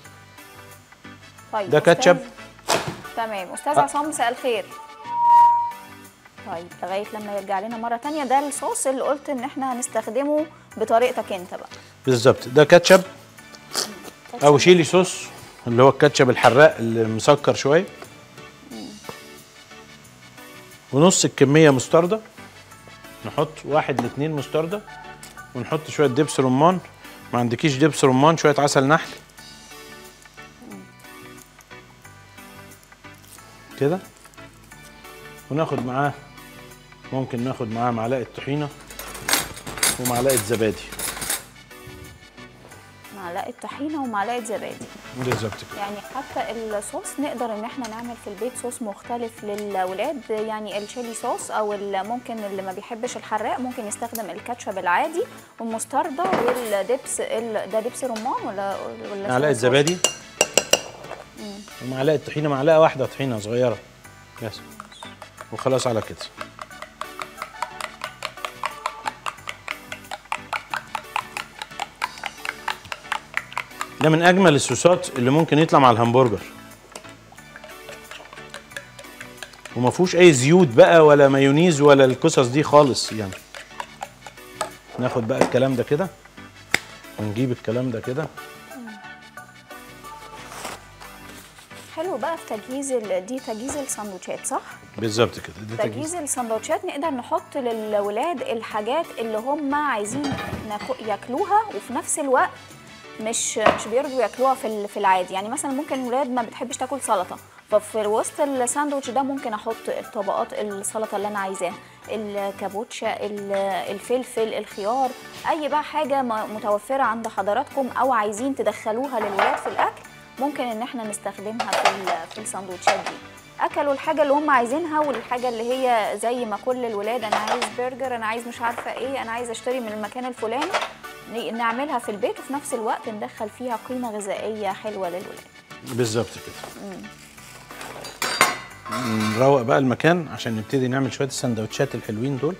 طيب ده أستاذ- كاتشب. تمام استاذ آه. عصام مساء الخير طيب لغايه لما يرجع لنا مره تانية ده الصوص اللي قلت ان احنا هنستخدمه بطريقتك انت بقى بالظبط ده كاتشب او شيلي صوص اللي هو الكاتشب الحراق اللي مسكر شويه ونص الكميه مستردة نحط واحد لاتنين مستردة ونحط شويه دبس رمان ما عندكيش دبس رمان شويه عسل نحل كده وناخد معاه ممكن ناخد معاه معلقه طحينه ومعلقه زبادي معلقه طحينه ومعلقه زبادي بالظبط كده يعني حتى الصوص نقدر ان احنا نعمل في البيت صوص مختلف للاولاد يعني الشيلي صوص او ال- ممكن اللي ما بيحبش الحراق ممكن يستخدم الكاتشب العادي والمستردة والدبس ال- ده دبس رمان ولا ولا معلقه صوص؟ زبادي ومعلقه طحينه معلقه واحده طحينه صغيره بس وخلاص على كده ده من اجمل الصوصات اللي ممكن يطلع مع الهمبرجر وما فيهوش اي زيوت بقى ولا مايونيز ولا القصص دي خالص يعني ناخد بقى الكلام ده كده ونجيب الكلام ده كده بقى في تجهيز ال- دي تجهيز السندوتشات صح بالظبط كده ده تجهيز تجهيز السندوتشات نقدر نحط للولاد الحاجات اللي هم عايزين ناكو- ياكلوها وفي نفس الوقت مش مش بيرضوا ياكلوها في ال- في العادي يعني مثلا ممكن الولاد ما بتحبش تاكل سلطه ففي وسط الساندوتش ده ممكن احط طبقات السلطه اللي انا عايزاها الكابوتشا ال- الفلفل الخيار اي بقى حاجه م- متوفره عند حضراتكم او عايزين تدخلوها للولاد في الاكل ممكن ان احنا نستخدمها في ال- في السندوتشات دي اكلوا الحاجه اللي هم عايزينها والحاجه اللي هي زي ما كل الولاد انا عايز برجر انا عايز مش عارفه ايه انا عايز اشتري من المكان الفلاني ن- نعملها في البيت وفي نفس الوقت ندخل فيها قيمه غذائيه حلوه للولاد بالظبط كده نروق بقى المكان عشان نبتدي نعمل شويه السندوتشات الحلوين دول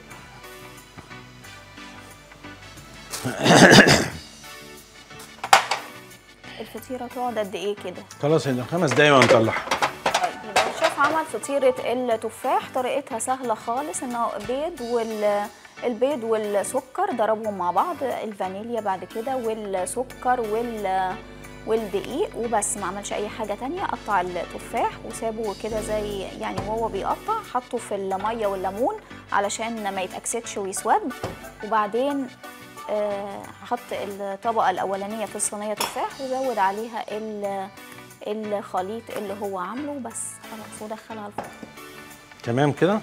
الفطيره تقعد قد ايه كده خلاص هنا خمس دقايق ونطلعها طيب يبقى الشيف عمل فطيره التفاح طريقتها سهله خالص انه بيض وال البيض والسكر ضربهم مع بعض الفانيليا بعد كده والسكر وال والدقيق وبس ما عملش اي حاجه تانية قطع التفاح وسابه كده زي يعني وهو بيقطع حطه في الميه والليمون علشان ما يتاكسدش ويسود وبعدين آه، حط الطبقه الاولانيه في الصينيه تفاح وزود عليها ال- الخليط اللي هو عامله بس خلاص ودخلها الفرن تمام كده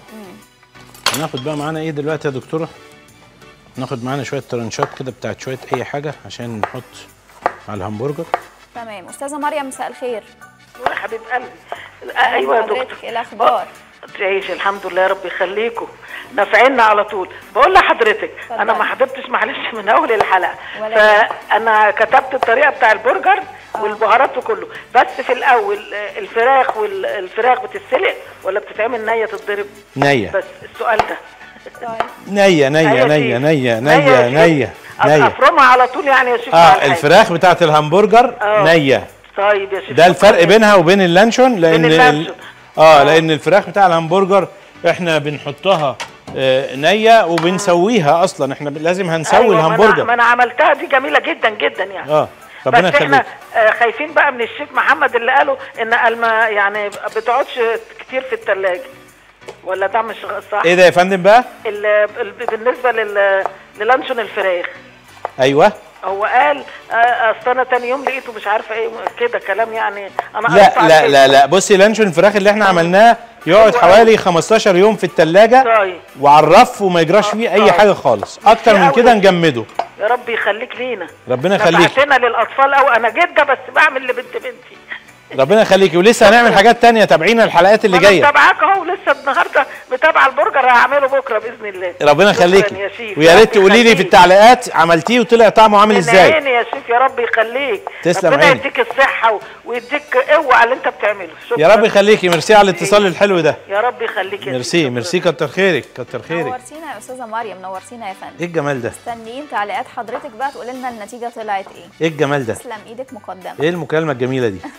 هناخد بقى معانا ايه دلوقتي يا دكتوره ناخد معانا شويه ترنشات كده بتاعت شويه اي حاجه عشان نحط على الهمبرجر تمام استاذه مريم مساء الخير يا حبيب قلبي آه، ايوه يا حضرتك، دكتور إيه الأخبار؟ تعيش الحمد لله يا رب يخليكم نافعينا على طول بقول لحضرتك اتفضل. انا ما حضرتش معلش من اول الحلقه ولا فانا كتبت الطريقه بتاع البرجر والبهارات وكله بس في الاول آه، الفراخ والفراخ بتتسلق ولا بتتعمل نيه تتضرب نيه بس السؤال ده طيب نيه نيه أيوة نيه شيف. نيه يا نيه شيف. نيه أف- نيه افرمها على طول يعني يا شيف مع اه الحاجة. الفراخ بتاعت الهمبرجر آه. نيه طيب يا شيف ده الفرق بينها وبين اللانشون لان ال- اللانشون. اه لان الفراخ بتاع الهمبرجر احنا بنحطها آه، نيه وبنسويها اصلا احنا لازم هنسوي أيوة، ما أنا- ما الهمبرجر انا عملتها دي جميله جدا جدا يعني اه ربنا بس احنا يخليك آه، خايفين بقى من الشيف محمد اللي قالوا ان الما يعني بتقعدش كتير في الثلاجه ولا ده مش صح ايه ده يا فندم بقى ال- ال- بالنسبه لل للانشون الفراخ ايوه هو قال آه، اصل انا تاني يوم لقيته مش عارفه ايه كده كلام يعني انا لا قريت على لا كده. لا لا بصي لانشون الفراخ اللي احنا عملناه يقعد حلو حوالي 15 يوم في التلاجة طيب وعلى الرف وما يجراش فيه اي طيب. حاجه خالص اكتر من أوي. كده نجمده يا رب يخليك لينا ربنا يخليك نفعتنا للاطفال او انا جده بس بعمل لبنت بنتي ربنا يخليكي ولسه هنعمل حاجات تانية تابعينا الحلقات اللي انا جايه متابعاك اهو لسه النهارده متابعه البرجر هعمله بكره باذن الله ربنا شكراً يخليكي يا شيف. ويا رب ريت تقولي لي في يخليك. التعليقات عملتيه وطلع طعمه عامل من ازاي عيني يا شيف يا رب يخليك تسلم ربنا عيني. يديك الصحه و- ويديك قوه على اللي انت بتعمله شكرا يا رب يخليكي ميرسي على الاتصال الحلو ده يا رب يخليك يا ميرسي شيف. ميرسي كتر خيرك كتر خيرك نورتينا يا استاذه مريم نورتينا يا فندم ايه الجمال ده مستنيين تعليقات حضرتك بقى تقول لنا النتيجه طلعت ايه ايه الجمال ده تسلم ايدك مقدمه ايه المكالمه الجميله دي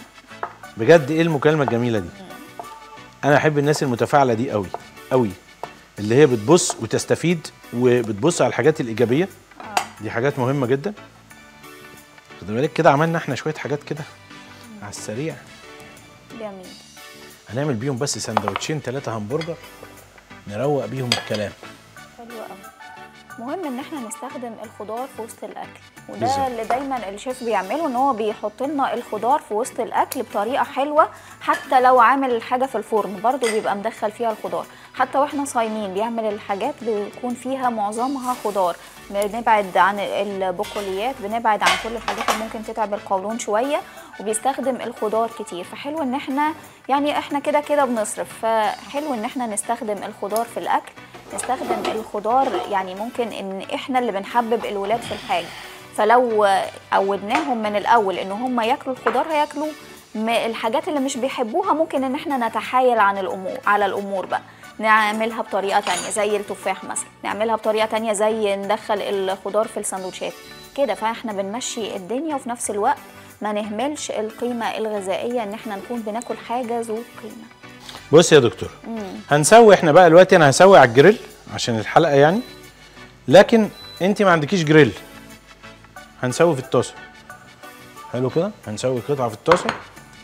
بجد ايه المكالمه الجميله دي انا احب الناس المتفاعله دي قوي قوي اللي هي بتبص وتستفيد وبتبص على الحاجات الايجابيه دي حاجات مهمه جدا خد بالك كده عملنا احنا شويه حاجات كده على السريع جميل هنعمل بيهم بس سندوتشين ثلاثه همبرجر نروق بيهم الكلام حلو قوي مهم ان احنا نستخدم الخضار في وسط الاكل وده بالظبط. اللي دايما الشيف بيعمله ان هو بيحط لنا الخضار في وسط الاكل بطريقه حلوه حتى لو عامل الحاجه في الفرن برضو بيبقى مدخل فيها الخضار حتى واحنا صايمين بيعمل الحاجات بيكون فيها معظمها خضار بنبعد عن البقوليات بنبعد عن كل الحاجات اللي ممكن تتعب القولون شويه وبيستخدم الخضار كتير فحلو ان احنا يعني احنا كده كده بنصرف فحلو ان احنا نستخدم الخضار في الاكل نستخدم الخضار يعني ممكن ان احنا اللي بنحبب الولاد في الحاجه فلو عودناهم من الاول ان هم ياكلوا الخضار هياكلوا م- الحاجات اللي مش بيحبوها ممكن ان احنا نتحايل عن الامور على الامور بقى نعملها بطريقه تانية زي التفاح مثلا نعملها بطريقه تانية زي ندخل الخضار في السندوتشات كده فاحنا بنمشي الدنيا وفي نفس الوقت ما نهملش القيمه الغذائيه ان احنا نكون بناكل حاجه ذو قيمه بص يا دكتور هنسوي احنا بقى دلوقتي انا هسوي على الجريل عشان الحلقه يعني لكن انت ما عندكيش جريل هنسوي في الطاسه حلو كده هنسوي قطعه في الطاسه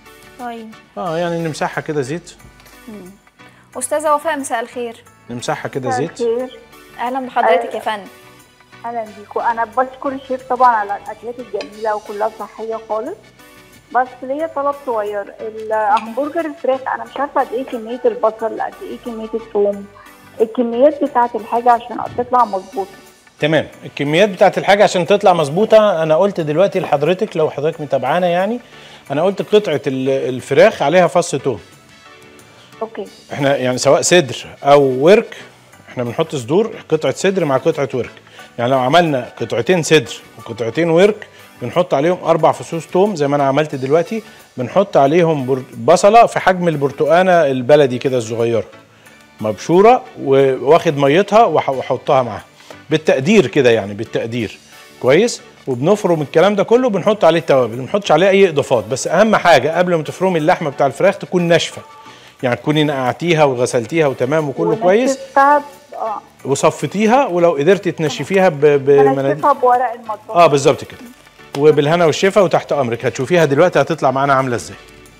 طيب اه يعني نمسحها كده زيت استاذه وفاء مساء الخير نمسحها كده مساء زيت الخير اهلا بحضرتك يا فندم اهلا بيكم انا بشكر الشيف طبعا على الاكلات الجميله وكلها صحيه خالص بس ليا طلب صغير الهمبرجر الفراخ انا مش عارفه قد ايه كميه البصل قد ايه كميه الثوم الكميات بتاعه الحاجه عشان تطلع مظبوطه تمام الكميات بتاعت الحاجه عشان تطلع مظبوطه انا قلت دلوقتي لحضرتك لو حضرتك متابعانا يعني انا قلت قطعه ال- الفراخ عليها فص توم اوكي احنا يعني سواء صدر او ورك احنا بنحط صدور قطعه صدر مع قطعه ورك يعني لو عملنا قطعتين صدر وقطعتين ورك بنحط عليهم اربع فصوص توم زي ما انا عملت دلوقتي بنحط عليهم بر- بصله في حجم البرتقانه البلدي كده الصغيره مبشوره وواخد ميتها وح- واحطها معاها بالتقدير كده يعني بالتقدير كويس وبنفرم الكلام ده كله بنحط عليه التوابل ما بنحطش عليه اي اضافات بس اهم حاجه قبل ما تفرمي اللحمه بتاع الفراخ تكون ناشفه يعني تكوني نقعتيها وغسلتيها وتمام وكله كويس ونشفتها ب- اه وصفتيها ولو قدرتي تنشفيها ب- بمناديل بنشفها بورق المطبخ اه بالظبط كده وبالهنا والشفا وتحت امرك هتشوفيها دلوقتي هتطلع معانا عامله ازاي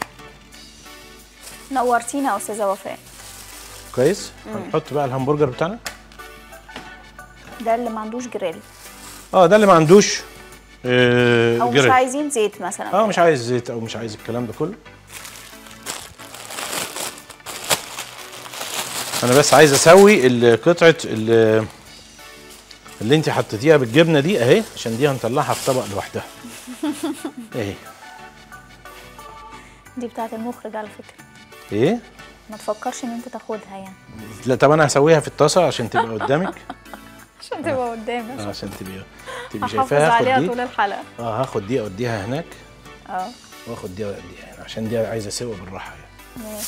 نورتينا يا استاذه وفاء كويس هنحط بقى الهمبرجر بتاعنا ده اللي ما عندوش جريل اه ده اللي ما عندوش آه او مش جريل. عايزين زيت مثلا اه مش عايز زيت او مش عايز الكلام ده كله انا بس عايز اسوي ال- قطعه ال- اللي انت حطيتيها بالجبنه دي اهي عشان دي هنطلعها في طبق لوحدها اهي دي بتاعت المخرج على فكره ايه ما تفكرش ان انت تاخدها يعني لا طب انا هسويها في الطاسه عشان تبقى قدامك عشان تبقى قدامك اه عشان تبقى تبقي هحافظ شايفاها عليها هاخد طول دي الحلقه اه هاخد دي اوديها هناك اه واخد دي اوديها هنا عشان دي عايزه سوا بالراحه يعني ماشي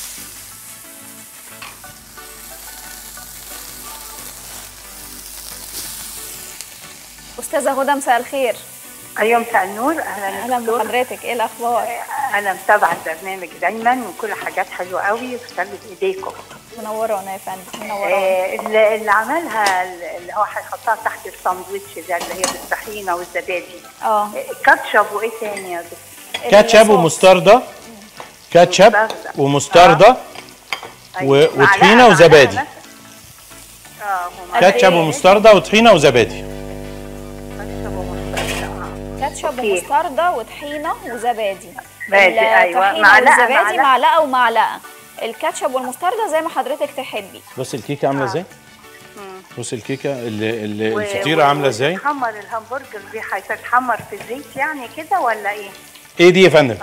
استاذه هدى مساء الخير ايوه مساء النور اهلا اهلا دكتور. بحضرتك ايه الاخبار انا متابعه البرنامج دايما وكل حاجات حلوه قوي وخلت ايديكم منورانا يا فندم منورانا آه، اللي اللي عملها اللي هو هيحطها تحت الساندوتش ده اللي هي بالطحينه والزبادي اه آه، كاتشب وايه تاني يا دكتور كاتشب الصوص. ومستردة كاتشب مستردة. ومستردة و- أيوة. وطحينة معلقة- وزبادي. معلقة مثلا. اه ومعلقة كاتشب إيه؟ ومستردة وطحينة وزبادي كاتشب ومستردة، آه. كاتشب أوكي. ومستردة وطحينة وزبادي زبادي، أيوة. الطحينة معلقة- والزبادي معلقة. معلقة ومعلقة الكاتشب والمستردة زي ما حضرتك تحبي بص الكيكة عاملة ازاي بص الكيكة ال- ال- و- الفطيرة و- عاملة ازاي وتتحمر الهمبرجر دي هتتحمر في الزيت يعني كده ولا ايه؟ ايه دي يا فندم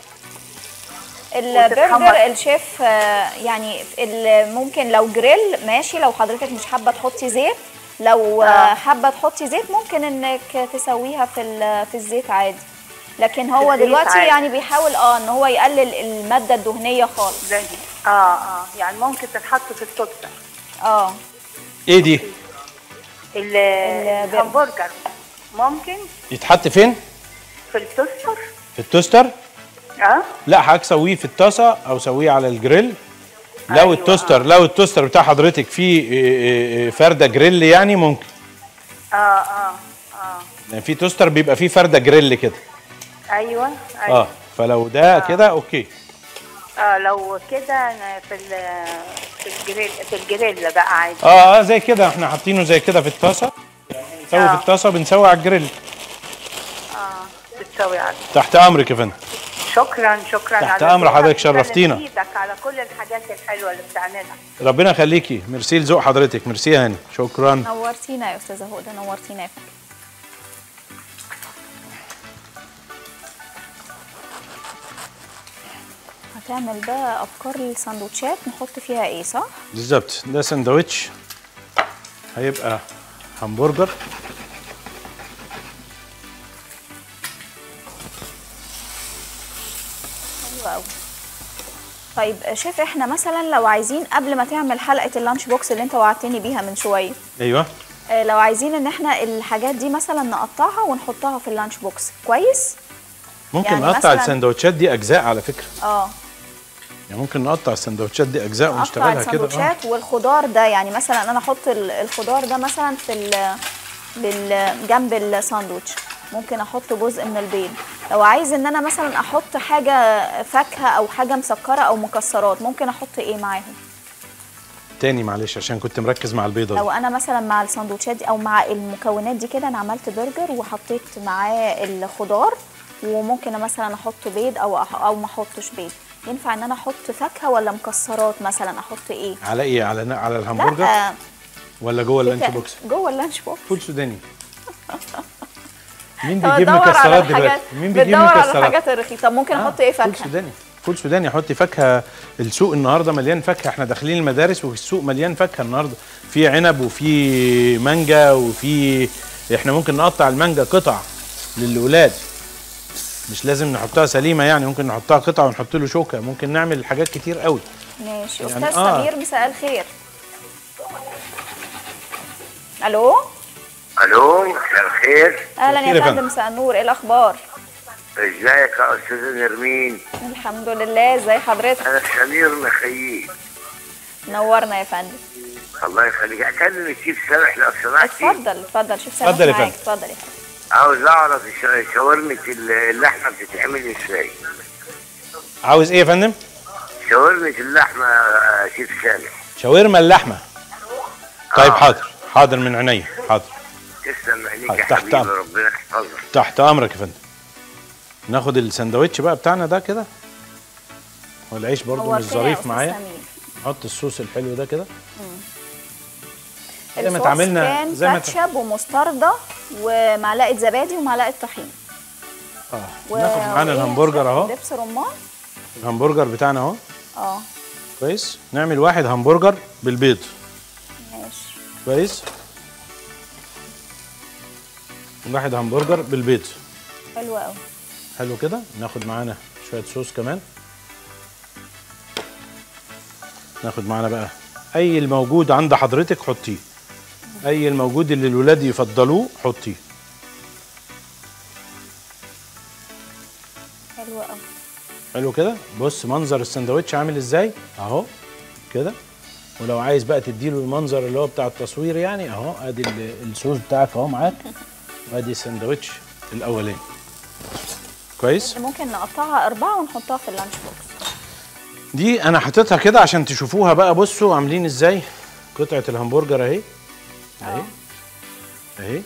البرجر وتتحمر. الشيف آه، يعني ال- ممكن لو جريل ماشي لو حضرتك مش حابة تحطي زيت لو آه، آه. حابة تحطي زيت ممكن انك تسويها في ال- في الزيت عادي لكن هو الزيت دلوقتي عادي. يعني بيحاول اه ان هو يقلل المادة الدهنية خالص ده دي. اه اه يعني ممكن تتحط في التوستر اه ايه دي ال- البرجر. الهمبرجر ممكن يتحط فين في التوستر في التوستر اه لا حضرتك سويه في الطاسة او سويه على الجريل لو أيوة، التوستر لو التوستر بتاع حضرتك فيه إيه، إيه، إيه، فردة جريل يعني ممكن اه اه اه لان في توستر بيبقى فيه فردة جريل كده ايوه ايوه اه فلو ده كده اوكي اه لو كده أنا في ال- في الجريل في الجريل بقى عادي اه اه زي كده احنا حاطينه زي كده في الطاسه نسوي في آه. الطاسه بنسوي على الجريل اه بتسوي عادي تحت امرك يا فندم شكرا شكرا تحت على أمر ذوقك. حضرتك، شكراً شرفتينا. لإيدك على كل الحاجات الحلوه اللي بتعملها ربنا يخليكي ميرسي لذوق حضرتك ميرسي يا هاني شكرا نورتينا يا استاذه هدى نورتينا يا فندم هتعمل بقى افكار السندوتشات نحط فيها ايه صح بالظبط ده سندوتش هيبقى همبرجر حلو قوي طيب شيف احنا مثلا لو عايزين قبل ما تعمل حلقه اللانش بوكس اللي انت وعدتني بيها من شويه ايوه آه، لو عايزين ان احنا الحاجات دي مثلا نقطعها ونحطها في اللانش بوكس كويس ممكن يعني نقطع مثلاً- السندوتشات دي اجزاء على فكره اه يعني ممكن نقطع السندوتشات دي اجزاء نقطع ونشتغلها كده اه السندوتشات والخضار ده يعني مثلا انا احط ال- الخضار ده مثلا في ال بال- جنب الساندوتش ممكن احط جزء من البيض لو عايز ان انا مثلا احط حاجه فاكهه او حاجه مسكره او مكسرات ممكن احط ايه معاهم تاني معلش عشان كنت مركز مع البيضه لو دي. انا مثلا مع السندوتشات دي او مع المكونات دي كده انا عملت برجر وحطيت معاه الخضار وممكن مثلا احط بيض او أح- او ما احطش بيض ينفع ان انا احط فاكهه ولا مكسرات مثلا احط ايه على ايه على على الهمبرجر لا ولا جوه اللانش بتا- بوكس جوه اللانش بوكس فول سوداني مين طب بيجيب بدور على مكسرات الحاجات دلوقتي مين بيجيب بتدور على مكسرات الحاجات الرخيصه طب ممكن احط ايه فول فاكهه سوداني فول سوداني حطي فاكهه السوق النهارده مليان فاكهه احنا داخلين المدارس والسوق مليان فاكهه النهارده في عنب وفي مانجا وفي احنا ممكن نقطع المانجا قطع للولاد مش لازم نحطها سليمه يعني ممكن نحطها قطع ونحط له شوكه ممكن نعمل حاجات كتير قوي ماشي يعني استاذ آه. سمير مساء الخير الو الو مساء الخير اهلا الخير يا يا فندم فندم. مساء النور ايه الاخبار ازيك يا استاذه نرمين الحمد لله ازي حضرتك انا سمير مخيل نورنا يا فندم الله يخليك اكلم الشيف سامح لو سمحتي اتفضل اتفضل شوف سامح اتفضل يا معاك فندم. اتفضل يا فندم عاوز اعرف الش- شاورمة اللحمة بتتعمل ازاي عاوز ايه يا فندم شاورمة اللحمة يا شيف سامح شاورما اللحمه طيب آه. حاضر حاضر من عينيا حاضر تسلم عينيك حاضر، يا تحت حبيبي أمرك. ربنا يحفظك تحت امرك يا فندم ناخد السندوتش بقى بتاعنا ده كده والعيش برضو مش نورتنا يا ظريف أستاذ معايا سمير. نحط الصوص الحلو ده كده زي ما الصوص اتعاملنا كان زي ما كاتشب ومستردة ومعلقه زبادي ومعلقه طحين اه و... ناخد معانا وإيه؟ الهمبرجر اهو دبس رمان الهمبرجر بتاعنا اهو اه كويس نعمل واحد همبرجر بالبيض ماشي كويس واحد همبرجر بالبيض حلو قوي حلو كده ناخد معانا شويه صوص كمان ناخد معانا بقى اي الموجود عند حضرتك حطيه اي الموجود اللي الولاد يفضلوه حطيه حلو قوي حلو كده بص منظر السندوتش عامل ازاي اهو كده ولو عايز بقى تديله المنظر اللي هو بتاع التصوير يعني اهو ادي ال- الصوص بتاعك اهو معاك وادي السندوتش الاولاني كويس ممكن نقطعها أربعة ونحطها في اللانش بوكس دي انا حاططها كده عشان تشوفوها بقى بصوا عاملين ازاي قطعه الهمبرجر اهي اهي اهي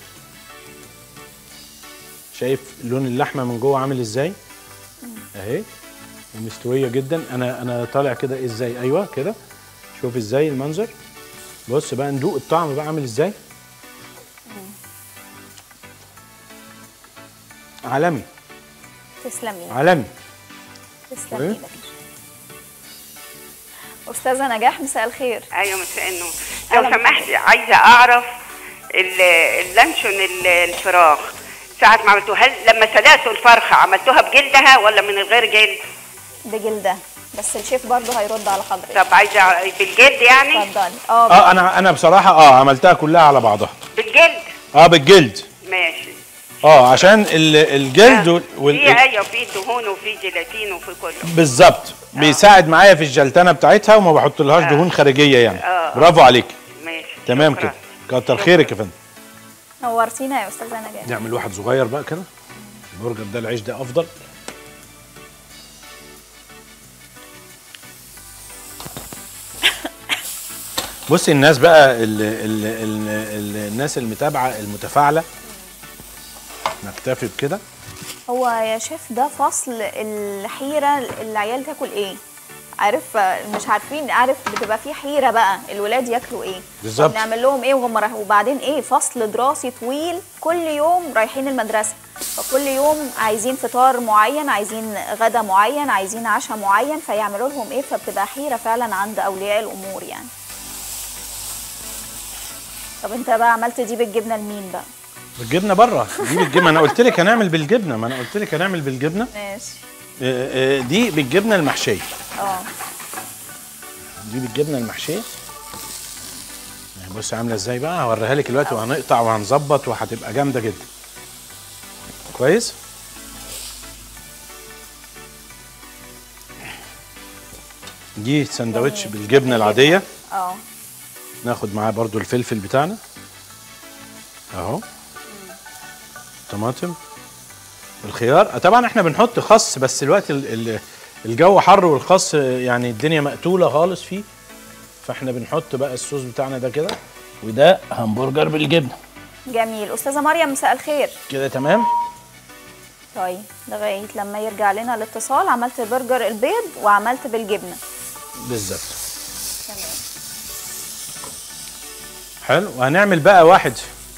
شايف لون اللحمه من جوه عامل ازاي اهي ومستويه جدا انا انا طالع كده ازاي ايوه كده شوف ازاي المنظر بص بقى ندوق الطعم بقى عامل ازاي عالمي تسلمي عالمي تسلمي إيه؟ ايدك أستاذة نجاح مساء الخير ايوه مساء النور أهلا لو سمحتي عايزه اعرف ال- اللانشون ال- الفراخ ساعة ما عملتوها هل لما سلقتوا الفرخة عملتوها بجلدها ولا من غير جلد؟ بجلدها بس الشيف برضه هيرد على حضرتك طب عايزة أع- بالجلد يعني؟ اتفضلي اه اه انا انا بصراحه اه عملتها كلها على بعضها بالجلد اه بالجلد ماشي اه عشان ال- الجلد وال- وال... في ايوه في دهون وفي جيلاتين وفي كله بالظبط بيساعد معايا في الجلتنه بتاعتها وما بحطلهاش دهون خارجيه يعني آه. برافو عليك ماشي تمام شكراً. كده كتر خيرك يا فندم نورتينا يا أستاذة نجاح نعمل واحد صغير بقى كده البرجر ده العيش ده افضل بصي الناس بقى ال ال ال ال الناس المتابعه المتفاعله نكتفي بكده هو يا شيف ده فصل الحيرة العيال تاكل ايه عارف مش عارفين عارف بتبقى في حيرة بقى الولاد ياكلوا ايه بالظبط. طب نعمل لهم ايه وهم رايحين وبعدين ايه فصل دراسي طويل كل يوم رايحين المدرسة فكل يوم عايزين فطار معين عايزين غدا معين عايزين عشاء معين فيعملوا لهم ايه فبتبقى حيرة فعلا عند اولياء الامور يعني طب انت بقى عملت دي بالجبنة لمين بقى بالجبنه بره دي بالجبنه انا قلت لك هنعمل بالجبنه ما انا قلت لك هنعمل بالجبنه ماشي آه، آه، دي بالجبنه المحشيه اه دي بالجبنه المحشيه يعني بص عامله ازاي بقى هوريها لك دلوقتي وهنقطع وهنظبط وهتبقى جامده جدا كويس دي سندوتش جميل. بالجبنه العاديه اه ناخد معاه برضو الفلفل بتاعنا اهو طماطم الخيار آه، طبعا احنا بنحط خس بس الوقت ال- ال- الجو حر والخس يعني الدنيا مقتوله خالص فيه فاحنا بنحط بقى الصوص بتاعنا ده كده وده همبرجر بالجبنه جميل استاذه مريم مساء الخير كده تمام طيب لغايه لما يرجع لنا الاتصال عملت برجر البيض وعملت بالجبنه بالظبط حلو وهنعمل بقى واحد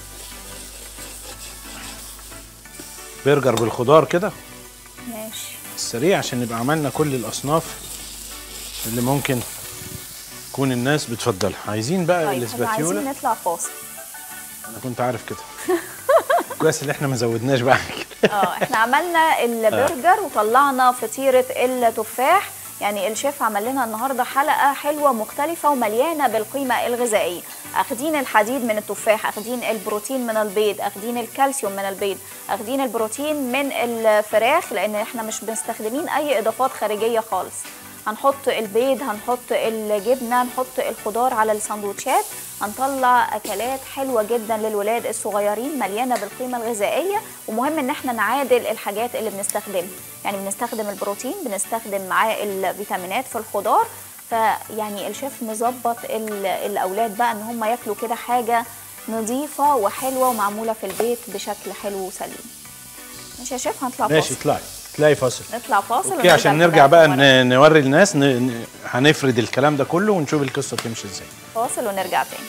برجر بالخضار كده ماشي سريع عشان نبقى عملنا كل الاصناف اللي ممكن تكون الناس بتفضلها عايزين بقى طيب احنا الاسباتيولا عايزين نطلع فاصل انا كنت عارف كده كويس اللي احنا ما زودناش بقى كده اه احنا عملنا البرجر وطلعنا فطيره التفاح يعني الشيف عمل لنا النهارده حلقه حلوه مختلفه ومليانه بالقيمه الغذائيه اخدين الحديد من التفاح اخدين البروتين من البيض اخدين الكالسيوم من البيض اخدين البروتين من الفراخ لان احنا مش بنستخدمين اي اضافات خارجيه خالص هنحط البيض هنحط الجبنه هنحط الخضار على السندوتشات هنطلع اكلات حلوه جدا للولاد الصغيرين مليانه بالقيمه الغذائيه ومهم ان احنا نعادل الحاجات اللي بنستخدمها يعني بنستخدم البروتين بنستخدم معاه الفيتامينات في الخضار فيعني الشيف مظبط ال- الاولاد بقى ان هم ياكلوا كده حاجه نظيفه وحلوه ومعموله في البيت بشكل حلو وسليم ماشي يا شيف هنطلع ماشي فاصل اطلعي اطلعي فاصل نطلع فاصل اوكي ونرجع عشان لحضراتكم نرجع بقى مرة ن- نوري الناس ن... ن... هنفرد الكلام ده كله ونشوف القصه تمشي ازاي فاصل ونرجع تاني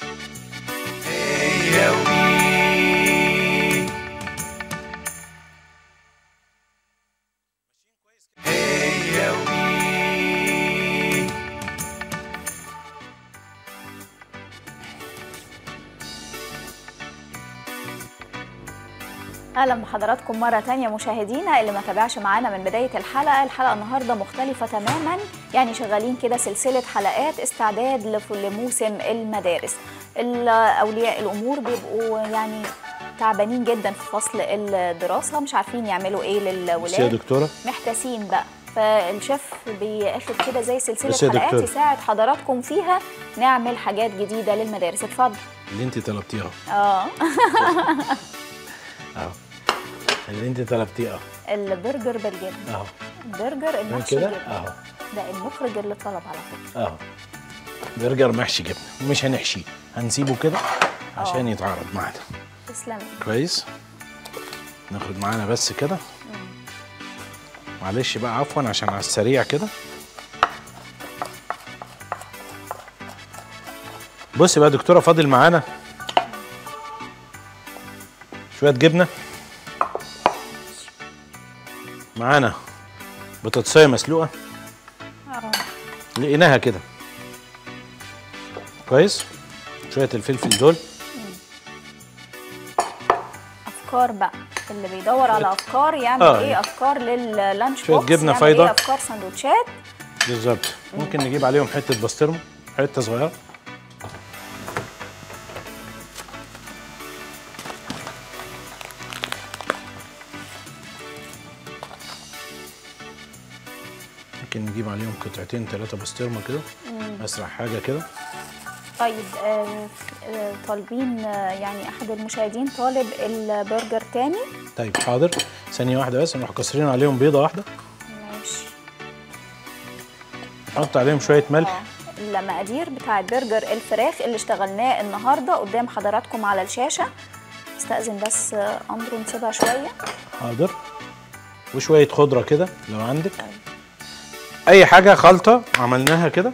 اهلا بحضراتكم مره تانية مشاهدينا اللي ما تابعش معانا من بدايه الحلقه الحلقه النهارده مختلفه تماما يعني شغالين كده سلسله حلقات استعداد لف- لموسم المدارس ال- اولياء الامور بيبقوا يعني تعبانين جدا في فصل الدراسه مش عارفين يعملوا ايه بس يا للولاد دكتوره محتاسين بقى فالشيف بياخد كده زي بس سلسله يا حلقات دكتورة. يساعد حضراتكم فيها نعمل حاجات جديده للمدارس اتفضل اللي انت طلبتيها اه اهو اللي انت طلبتيه اهو البرجر بالجبنه اهو البرجر من المحشي كده جبنه اهو ده المخرج اللي طلب على فكره اهو برجر محشي جبنه ومش هنحشيه هنسيبه كده عشان يتعرض معانا تسلمي كويس ناخد معانا بس كده معلش بقى عفوا عشان على السريع كده بصي بقى يا دكتوره فاضل معانا شويه جبنه معانا بطاطسايه مسلوقه اه لقيناها كده كويس شويه الفلفل دول افكار بقى اللي بيدور على افكار يعمل آه. ايه افكار لللانش شوية بوكس جبنة يعمل فايضة. ايه افكار سندوتشات بالظبط ممكن نجيب عليهم حته بسطرمه حته صغيره ممكن نجيب عليهم قطعتين ثلاثه بسطرمه كده اسرع حاجه كده طيب آه آه، طالبين آه، يعني احد المشاهدين طالب البرجر تاني طيب حاضر ثانيه واحده بس نروح كسرين عليهم بيضه واحده ماشي نحط عليهم شويه ملح اه المقادير بتاع برجر الفراخ اللي اشتغلناه النهارده قدام حضراتكم على الشاشه استأذن بس آه، اندرو نسيبها شويه حاضر وشويه خضره كده لو عندك اي حاجه خلطه عملناها كده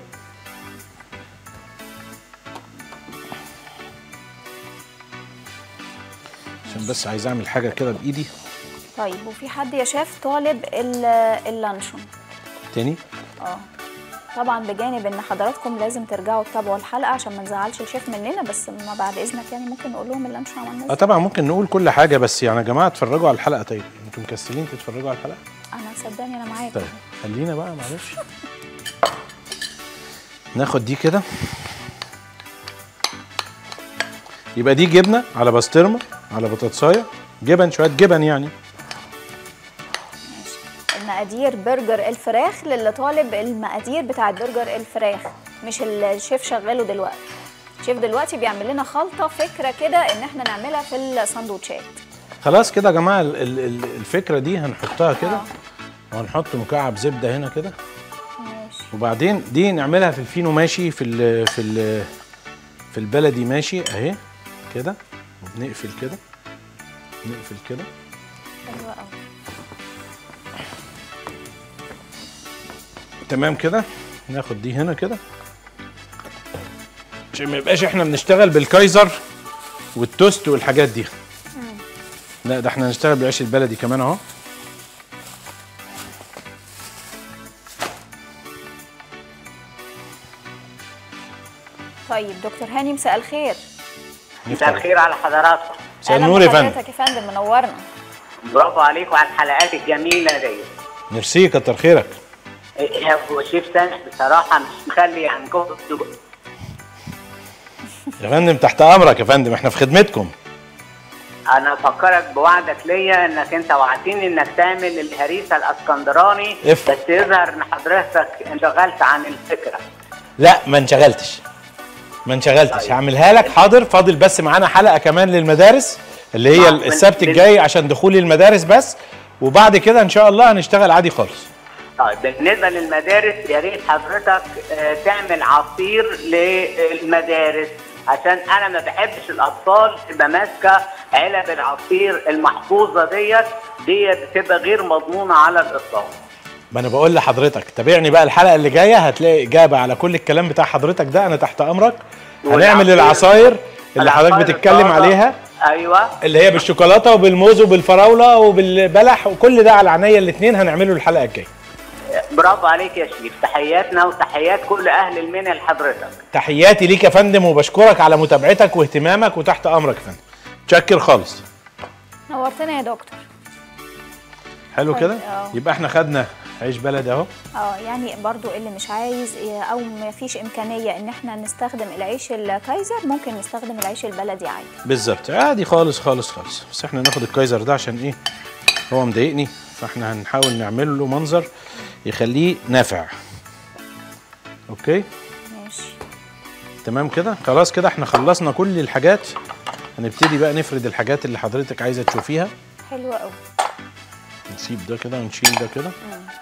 عشان بس عايز اعمل حاجه كده بايدي طيب وفي حد يا شيف طالب ال- اللانشون تاني اه طبعا بجانب ان حضراتكم لازم ترجعوا تتابعوا الحلقه عشان ما نزعلش الشيف مننا بس ما بعد اذنك يعني ممكن نقول لهم اللانشون عملنا اه ازاي طبعا ممكن نقول كل حاجه بس يعني يا جماعه اتفرجوا على الحلقه طيب انتوا مكسلين تتفرجوا على الحلقه انا صدقني انا معاك طيب خلينا بقى معلش ناخد دي كده يبقى دي جبنه على بسطرمه على بطاطسايه جبن شويه جبن يعني المقادير برجر الفراخ للي طالب المقادير بتاعه برجر الفراخ مش اللي الشيف شغاله دلوقتي الشيف دلوقتي بيعمل لنا خلطه فكره كده ان احنا نعملها في السندوتشات خلاص كده يا جماعه ال- ال- ال- الفكره دي هنحطها كده وهنحط مكعب زبده هنا كده ماشي وبعدين دي نعملها في الفينو ماشي في ال في ال في البلدي ماشي اهي كده وبنقفل كده نقفل كده حلوه قوي تمام كده ناخد دي هنا كده عشان ما يبقاش احنا بنشتغل بالكايزر والتوست والحاجات دي لا ده احنا هنشتغل بالعيش البلدي كمان اهو طيب دكتور هاني مساء الخير مساء الخير على حضراتكم مساء أهلاً النور يا فندم بحضرتك يا فندم منورنا برافو عليكم على الحلقات الجميله دي ميرسي كتر خيرك يا أبو شيف سامح بصراحه مش مخلي عنكم يا فندم تحت امرك يا فندم احنا في خدمتكم انا افكرك بوعدك ليا انك انت وعدتني انك تعمل الهريسه الاسكندراني اف. بس يظهر ان حضرتك انشغلت عن الفكره لا ما انشغلتش ما انشغلتش هعملها لك حاضر فاضل بس معانا حلقه كمان للمدارس اللي هي آه، السبت بال- الجاي عشان دخول المدارس بس وبعد كده ان شاء الله هنشتغل عادي خالص طيب بالنسبه للمدارس يا ريت حضرتك آه، تعمل عصير للمدارس عشان انا ما بحبش الاطفال تبقى ماسكه علب العصير المحفوظه ديت ديت بتبقى غير مضمونه على الاطلاق ما انا بقول لحضرتك تابعني بقى الحلقه اللي جايه هتلاقي اجابه على كل الكلام بتاع حضرتك ده انا تحت امرك هنعمل والعصير- العصاير اللي حضرتك العصاير بتتكلم الطازة. عليها ايوه اللي هي بالشوكولاته وبالموز وبالفراوله وبالبلح وكل ده على عينيا الاثنين هنعمله الحلقه الجايه برافو عليك يا شريف تحياتنا وتحيات كل اهل المنى لحضرتك تحياتي ليك يا فندم وبشكرك على متابعتك واهتمامك وتحت امرك يا فندم متشكر خالص نورتنا يا دكتور حلو طيب، كده اه. يبقى احنا خدنا عيش بلدي اهو اه يعني برضو اللي مش عايز ي- او ما فيش امكانيه ان احنا نستخدم العيش الكايزر ممكن نستخدم العيش البلدي عادي بالظبط عادي خالص خالص خالص بس احنا ناخد الكايزر ده عشان ايه هو مضايقني فاحنا هنحاول نعمل له منظر يخليه نافع اوكي ماشي تمام كده خلاص كده احنا خلصنا كل الحاجات هنبتدي بقى نفرد الحاجات اللي حضرتك عايزه تشوفيها حلوه قوي نسيب ده كده ونشيل ده كده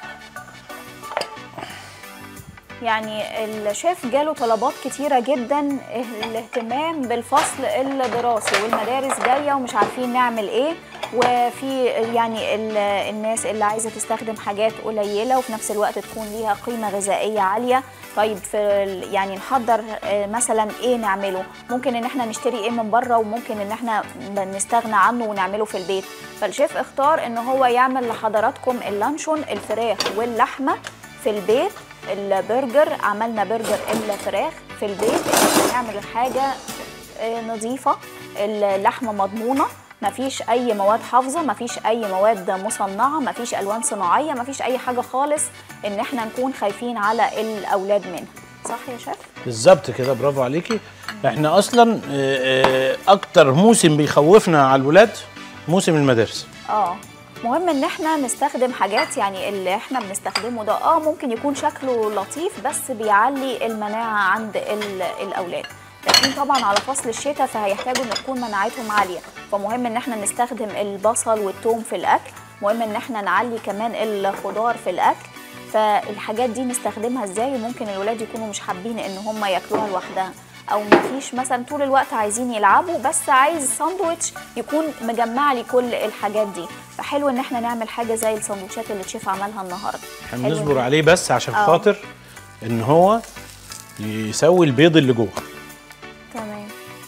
يعني الشيف جاله طلبات كتيرة جدا الاهتمام بالفصل الدراسي والمدارس جاية ومش عارفين نعمل ايه وفي يعني ال- الناس اللي عايزة تستخدم حاجات قليلة وفي نفس الوقت تكون ليها قيمة غذائية عالية طيب في ال- يعني نحضر آه، مثلا ايه نعمله ممكن ان احنا نشتري ايه من بره وممكن ان احنا نستغنى عنه ونعمله في البيت فالشيف اختار ان هو يعمل لحضراتكم اللانشون الفراخ واللحمة في البيت البرجر عملنا برجر الفراخ في البيت هنعمل حاجة آه، نظيفة اللحمة مضمونة مفيش أي مواد حافظة مفيش أي مواد مصنعة مفيش ألوان صناعية مفيش أي حاجة خالص إن احنا نكون خايفين على الأولاد منها صح يا شيف؟ بالظبط كده برافو عليكي احنا اصلا اه، اه، اكتر موسم بيخوفنا على الولاد موسم المدارس اه مهم ان احنا نستخدم حاجات يعني اللي احنا بنستخدمه ده اه ممكن يكون شكله لطيف بس بيعلي المناعة عند ال- الاولاد لكن طبعا على فصل الشتاء فهيحتاجوا ان تكون مناعتهم عالية فمهم ان احنا نستخدم البصل والثوم في الاكل مهم ان احنا نعلي كمان الخضار في الاكل فالحاجات دي نستخدمها ازاي ممكن الولاد يكونوا مش حابين ان هم ياكلوها لوحدها او مفيش مثلا طول الوقت عايزين يلعبوا بس عايز ساندوتش يكون مجمع لي كل الحاجات دي فحلو ان احنا نعمل حاجه زي الساندوتشات اللي الشيف عملها النهارده احنا حلو بنصبر دي. عليه بس عشان اه. خاطر ان هو يسوي البيض اللي جوه تمام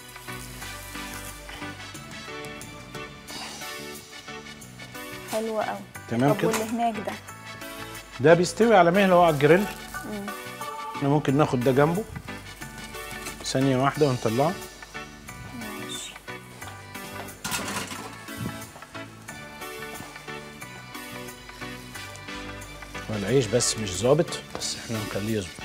حلو قوي تمام طب كده. واللي هناك ده ده بيستوي على مهله هو على الجريل مم. احنا ممكن ناخد ده جنبه ثانيه واحده ونطلعه ماشي هو العيش بس مش ظابط بس احنا نخليه يظبط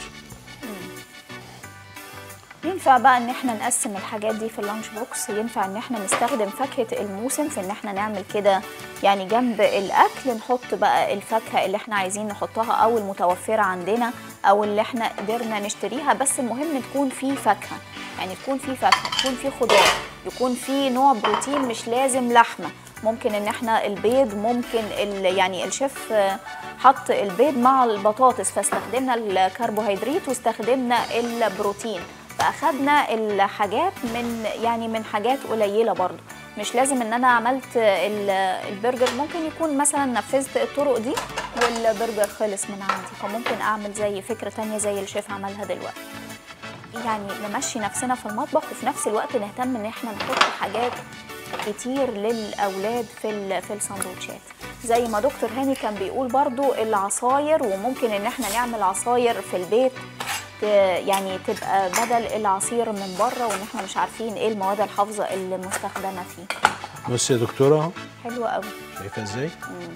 ينفع بقى ان احنا نقسم الحاجات دي في اللانش بوكس ينفع ان احنا نستخدم فاكهة الموسم في ان احنا نعمل كده يعني جنب الاكل نحط بقى الفاكهة اللي احنا عايزين نحطها او المتوفرة عندنا او اللي احنا قدرنا نشتريها بس المهم تكون في فاكهة يعني تكون في فاكهة تكون في خضار يكون في نوع بروتين مش لازم لحمة ممكن ان احنا البيض ممكن ال يعني الشيف آه، حط البيض مع البطاطس فاستخدمنا الكربوهيدرات واستخدمنا البروتين فاخدنا الحاجات من يعني من حاجات قليله برضو مش لازم ان انا عملت ال- البرجر ممكن يكون مثلا نفذت الطرق دي والبرجر خلص من عندي فممكن اعمل زي فكره تانية زي الشيف عملها دلوقتي يعني نمشي نفسنا في المطبخ وفي نفس الوقت نهتم ان احنا نحط حاجات كتير للاولاد في ال- في السندوتشات زي ما دكتور هاني كان بيقول برضو العصاير وممكن ان احنا نعمل عصاير في البيت ت- يعني تبقى بدل العصير من بره وان احنا مش عارفين ايه المواد الحافظه اللي مستخدمه فيه بص يا دكتوره اهو حلوه قوي شايفه ازاي مم.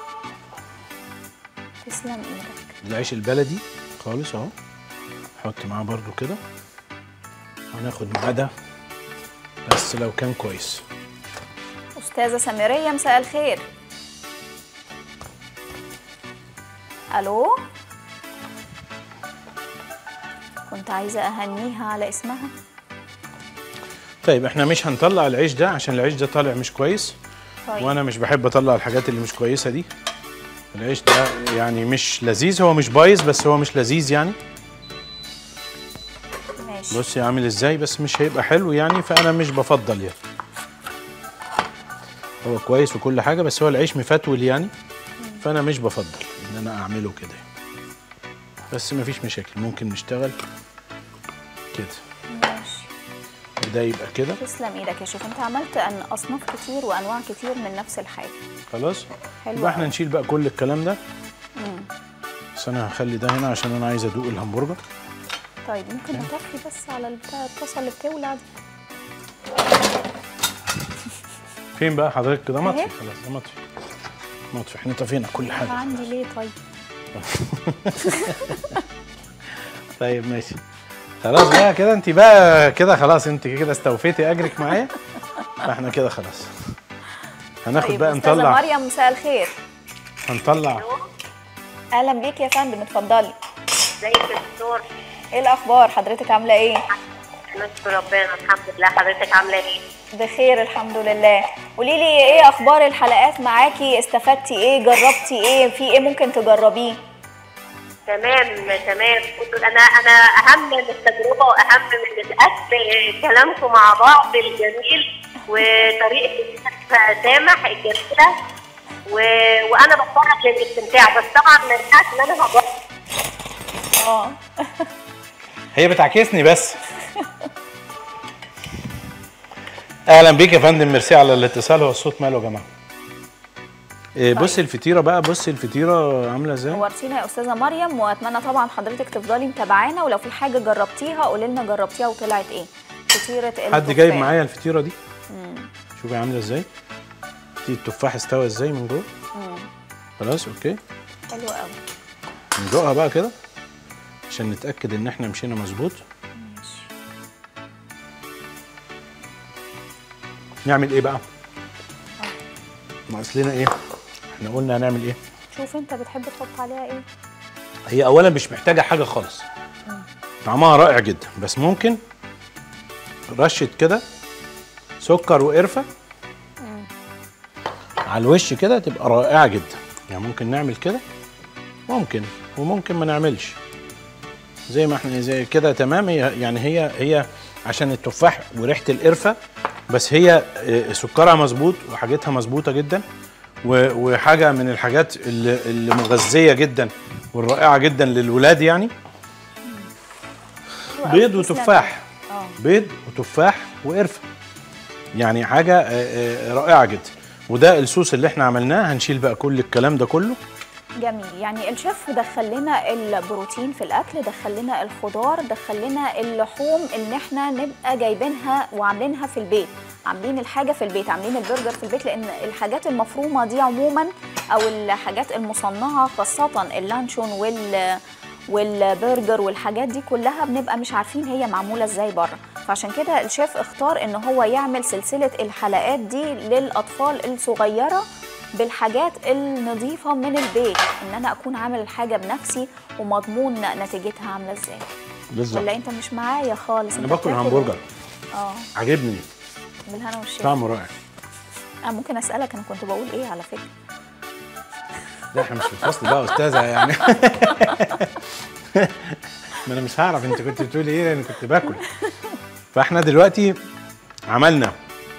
تسلم ايدك العيش البلدي خالص اهو نحط معاه برضو كده هناخد معاه ده بس لو كان كويس استاذه سميريه مساء الخير الو كنت عايزه اهنيها على اسمها طيب احنا مش هنطلع العيش ده عشان العيش ده طالع مش كويس طيب. وانا مش بحب اطلع الحاجات اللي مش كويسه دي العيش ده يعني مش لذيذ هو مش بايظ بس هو مش لذيذ يعني ماشي بصي عامل ازاي بس مش هيبقى حلو يعني فانا مش بفضل يعني هو كويس وكل حاجه بس هو العيش مفتول يعني فانا مش بفضل ان انا اعمله كده بس مفيش مشاكل ممكن نشتغل كده ماشي وده يبقى كده تسلم ايدك يا شيخ انت عملت أن اصناف كتير وانواع كتير من نفس الحاجه خلاص حلو يبقى احنا أوي. نشيل بقى كل الكلام ده مم. بس انا هخلي ده هنا عشان انا عايز ادوق الهمبرجر طيب ممكن نطفي بس على البتاع- الطاسه اللي بتولع دي فين بقى حضرتك كده مطفي أهي. خلاص ده مطفي مطفي احنا طفينا كل حاجه عندي ليه طيب طيب ماشي خلاص بقى كده انت بقى كده خلاص انت كده استوفيتي اجرك معايا فاحنا كده خلاص هناخد طيب بقى استاذه نطلع مريم مساء الخير هنطلع اهلا بيك يا فندم اتفضلي ازيك يا دكتور ايه الاخبار حضرتك عامله ايه نشكر ربنا الحمد لله حضرتك عامله ايه بخير الحمد لله قولي لي ايه اخبار الحلقات معاكي استفدتي ايه جربتي ايه في ايه ممكن تجربيه تمام تمام انا انا اهم من التجربه واهم من الاكل كلامكم مع بعض الجميل وطريقه الشيف سامح الجميله و... وانا بتفرج للاستمتاع بس طبعا ما ينفعش ان انا هجرب اه هي بتعكسني بس اهلا بيك يا فندم ميرسي على الاتصال هو الصوت ماله يا جماعه إيه بصي الفطيره بقى بصي الفطيره عامله ازاي نورتينا يا استاذه مريم واتمنى طبعا حضرتك تفضلي متابعانا ولو في حاجه جربتيها قولي لنا جربتيها وطلعت ايه فطيره حد جايب التفاح. معايا الفطيره دي مم. شوفي عامله ازاي دي التفاح استوى ازاي من جوه مم. خلاص اوكي حلو قوي ندوقها بقى كده عشان نتاكد ان احنا مشينا مظبوط نعمل ايه بقى ناقص لنا ايه احنا قلنا هنعمل ايه شوف انت بتحب تحط عليها ايه هي اولا مش محتاجه حاجه خالص مم. طعمها رائع جدا بس ممكن رشه كده سكر وقرفه مم. على الوش كده تبقى رائعه جدا يعني ممكن نعمل كده ممكن وممكن ما نعملش زي ما احنا زي كده تمام هي يعني هي هي عشان التفاح وريحه القرفه بس هي آه، سكرها مظبوط وحاجتها مظبوطه جدا و- وحاجه من الحاجات اللي اللي مغذيه جدا والرائعه جدا للولاد يعني حلو قوي، بيض تسلم. وتفاح اه بيض وتفاح وقرفه يعني حاجه آه، آه، رائعه جدا وده الصوص اللي احنا عملناه هنشيل بقى كل الكلام ده كله جميل يعني الشيف دخل لنا البروتين في الاكل دخل لنا الخضار دخل لنا اللحوم ان احنا نبقى جايبينها وعاملينها في البيت عاملين الحاجه في البيت عاملين البرجر في البيت لان الحاجات المفرومه دي عموما او الحاجات المصنعه خاصه اللانشون وال والبرجر والحاجات دي كلها بنبقى مش عارفين هي معموله ازاي بره فعشان كده الشيف اختار ان هو يعمل سلسله الحلقات دي للاطفال الصغيره بالحاجات النظيفه من البيت ان انا اكون عامل الحاجه بنفسي ومضمون نتيجتها عامله ازاي بالظبط ولا انت مش معايا خالص انا انت باكل بتاكل همبرجر اه عاجبني بالهنا والشفا طعمه رائع انا ممكن اسالك انا كنت بقول ايه على فكره لا احنا مش في الفصل بقى يا استاذه يعني ما انا مش هعرف انت كنت بتقولي ايه لان كنت باكل فاحنا دلوقتي عملنا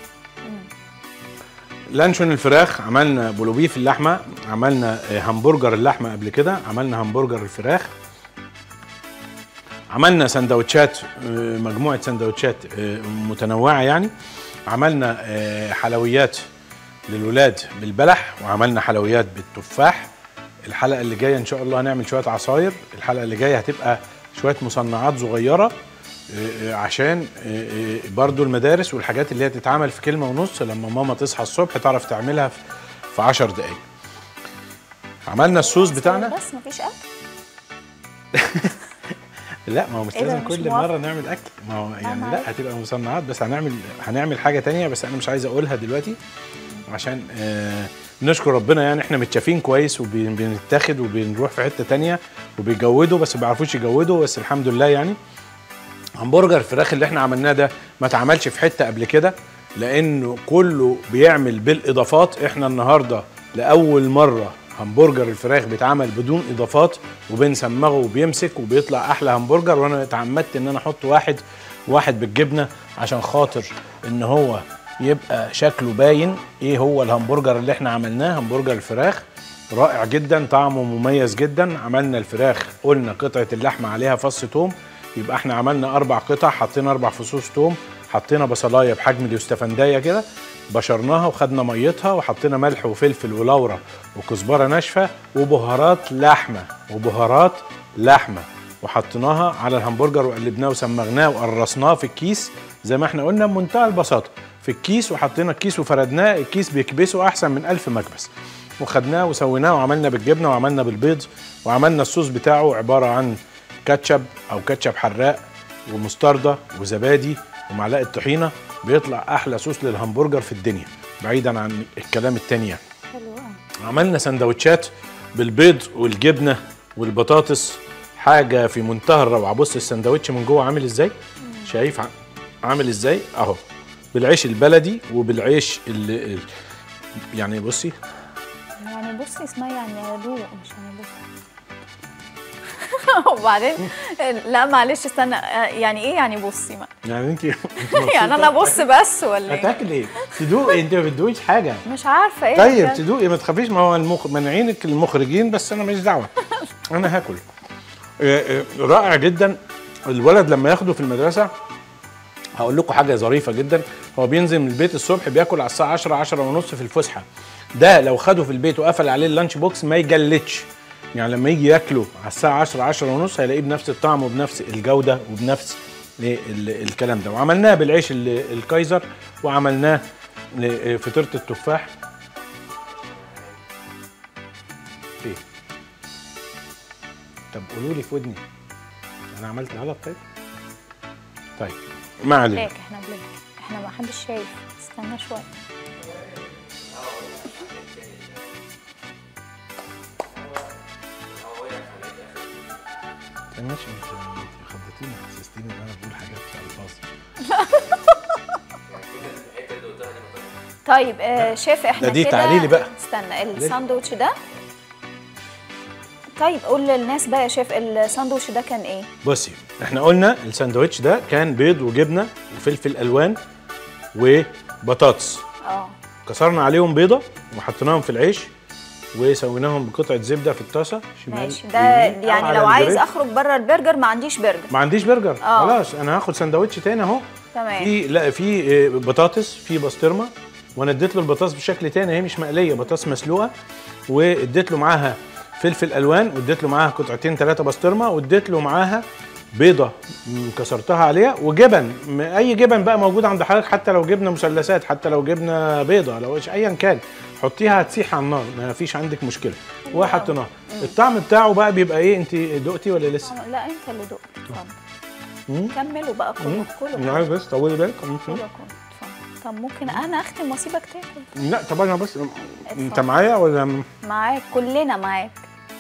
لانشون الفراخ عملنا بولوبيف اللحمه عملنا آه، همبرجر اللحمه قبل كده عملنا همبرجر الفراخ عملنا سندوتشات آه، مجموعه سندوتشات آه، متنوعه يعني عملنا آه، حلويات للولاد بالبلح وعملنا حلويات بالتفاح الحلقه اللي جايه ان شاء الله هنعمل شويه عصاير الحلقه اللي جايه هتبقى شويه مصنعات صغيره آه، آه، عشان آه، آه، برضو المدارس والحاجات اللي هي تتعمل في كلمه ونص لما ماما تصحى الصبح تعرف تعملها في- في 10 دقائق عملنا الصوص بتاعنا بس مفيش اكل لا ما هو مش إيه ده؟ لازم مش كل موافقة. مره نعمل اكل ما هو يعني معاك. لا هتبقى مصنعات بس هنعمل هنعمل حاجه تانية بس انا مش عايز اقولها دلوقتي عشان آه نشكر ربنا يعني احنا متشافين كويس وبنتاخد وبنروح في حته تانية وبيجودوا بس ما بيعرفوش يجودوا بس الحمد لله يعني همبرجر الفراخ اللي احنا عملناه ده ما اتعملش في حته قبل كده لانه كله بيعمل بالاضافات احنا النهارده لاول مره همبرجر الفراخ بيتعمل بدون اضافات وبنسمغه وبيمسك وبيطلع احلى همبرجر وانا اتعمدت ان انا احط واحد واحد بالجبنه عشان خاطر ان هو يبقى شكله باين ايه هو الهمبرجر اللي احنا عملناه همبرجر الفراخ رائع جدا طعمه مميز جدا عملنا الفراخ قلنا قطعه اللحمه عليها فص توم يبقى احنا عملنا اربع قطع حطينا اربع فصوص توم حطينا بصلايه بحجم اليوستفنديه كده بشرناها وخدنا ميتها وحطينا ملح وفلفل ولورا وكزبره ناشفه وبهارات لحمه وبهارات لحمه وحطيناها على الهمبرجر وقلبناه وسمغناه وقرصناه في الكيس زي ما احنا قلنا بمنتهى البساطه في الكيس وحطينا الكيس وفردناه الكيس بيكبسه احسن من ألف مكبس وخدناه وسويناه وعملنا بالجبنه وعملنا بالبيض وعملنا الصوص بتاعه عباره عن كاتشب او كاتشب حراق ومستردة وزبادي ومعلقه طحينه بيطلع احلى صوص للهمبرجر في الدنيا بعيدا عن الكلام التاني يعني. حلو أوي. عملنا سندوتشات بالبيض والجبنه والبطاطس حاجه في منتهى الروعه بص السندوتش من جوه عامل ازاي شايف ع- عامل ازاي اهو بالعيش البلدي وبالعيش ال ال- يعني بصي يعني بصي اسمها يعني ادوق مش يعني بص وبعدين لا معلش استنى يعني ايه يعني بصي ما يعني انت يعني انا بص بس ولا ايه هتاكل ايه؟ تدوقي انت ما بتدوقيش حاجه مش عارفه ايه طيب بجد. تدوقي ما تخافيش ما هو المخ... منعينك المخرجين بس انا ماليش دعوه انا هاكل آه، آه، رائع جدا الولد لما ياخده في المدرسه هقول لكم حاجه ظريفه جدا هو بينزل من البيت الصبح بياكل على الساعه 10 10 ونص في الفسحه ده لو خده في البيت وقفل عليه اللانش بوكس ما يجلدش يعني لما يجي ياكله على الساعه 10 10 ونص هيلاقيه بنفس الطعم وبنفس الجوده وبنفس ال- ال- الكلام ده وعملناه بالعيش ال- الكايزر وعملناه ل- فطيره التفاح ايه طب قولوا لي في ودني انا عملت غلط طيب طيب ما علينا بلاك احنا بلاك احنا ما حدش شايف استنى شويه طيب ماشي انت انت خضتيني حسستيني ان انا بقول حاجات في الفاظ طيب آه شيف احنا ده دي كده- تعالي لي بقى. استنى الساندوتش ده طيب قول للناس بقى يا شيف الساندوتش ده كان ايه بصي احنا قلنا الساندوتش ده كان بيض وجبنه وفلفل الوان وبطاطس اه كسرنا عليهم بيضه وحطيناهم في العيش وسويناهم بقطعه زبده في الطاسه شمال ماشي ده ويمين أو يعني على لو عايز الجريل. اخرج بره البرجر ما عنديش برجر ما عنديش برجر آه. خلاص انا هاخد سندوتش تاني اهو تمام في لا في آه، بطاطس في بسطرمه وانا اديت له البطاطس بشكل تاني هي مش مقليه بطاطس مسلوقه واديت له معاها فلفل الوان واديت له معاها قطعتين ثلاثه بسطرمه واديت له معاها بيضه م- كسرتها عليها وجبن م- اي جبن بقى موجود عند حضرتك حتى لو جبنه مثلثات حتى لو جبنه بيضه لو إيش- ايا كان حطيها هتسيح على النار ما فيش عندك مشكله وحطيناها الطعم بتاعه بقى بيبقى ايه انت دقتي ولا لسه آه، لا انت اللي دقت مم. اتفضل كملوا بقى كله كله انا عايز بس طولي بالك مم. كله كله اتفضل طب ممكن انا اختم واسيبك تاكل لا طب انا بس انت معايا ولا م- معاك كلنا معاك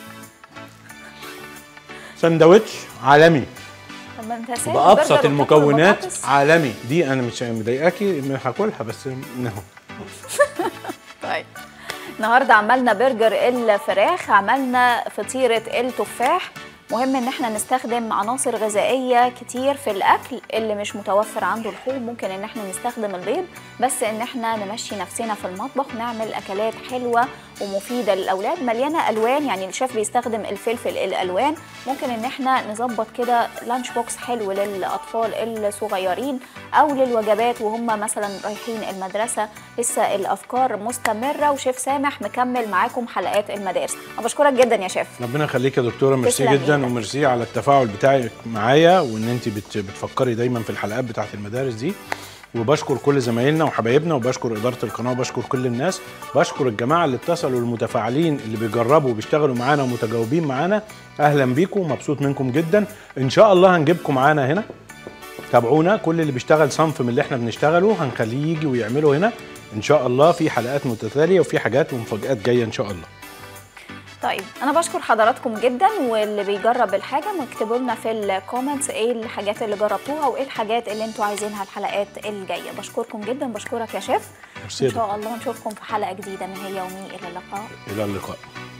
سندوتش عالمي طب ما انت سايب بأبسط البرجر وتاكل المكونات بطاطس؟ عالمي دي انا مش مضايقاكي هاكلها بس نهو طيب النهارده عملنا برجر الفراخ عملنا فطيره التفاح مهم ان احنا نستخدم عناصر غذائيه كتير في الاكل اللي مش متوفر عنده لحوم ممكن ان احنا نستخدم البيض بس ان احنا نمشي نفسنا في المطبخ نعمل اكلات حلوه ومفيده للاولاد مليانه الوان يعني الشيف بيستخدم الفلفل الالوان ممكن ان احنا نظبط كده لانش بوكس حلو للاطفال الصغيرين او للوجبات وهم مثلا رايحين المدرسه لسه الافكار مستمره وشيف سامح مكمل معاكم حلقات المدارس انا بشكرك جدا يا شيف ربنا يخليك يا دكتوره ميرسي تسلم جدا إيدك. وميرسي على التفاعل بتاعك معايا وان انت بت بتفكري دايما في الحلقات بتاعت المدارس دي وبشكر كل زمايلنا وحبايبنا وبشكر اداره القناه وبشكر كل الناس بشكر الجماعه اللي اتصلوا المتفاعلين اللي بيجربوا وبيشتغلوا معانا ومتجاوبين معانا اهلا بيكم مبسوط منكم جدا ان شاء الله هنجيبكم معانا هنا تابعونا كل اللي بيشتغل صنف من اللي احنا بنشتغله هنخليه يجي ويعمله هنا ان شاء الله في حلقات متتاليه وفي حاجات ومفاجات جايه ان شاء الله طيب انا بشكر حضراتكم جدا واللي بيجرب الحاجه اكتبوا لنا في الكومنتس ايه الحاجات اللي جربتوها وايه الحاجات اللي انتوا عايزينها الحلقات الجايه بشكركم جدا بشكرك يا شيف ميرسي ان شاء الله نشوفكم في حلقه جديده من هي يومي الى اللقاء الى اللقاء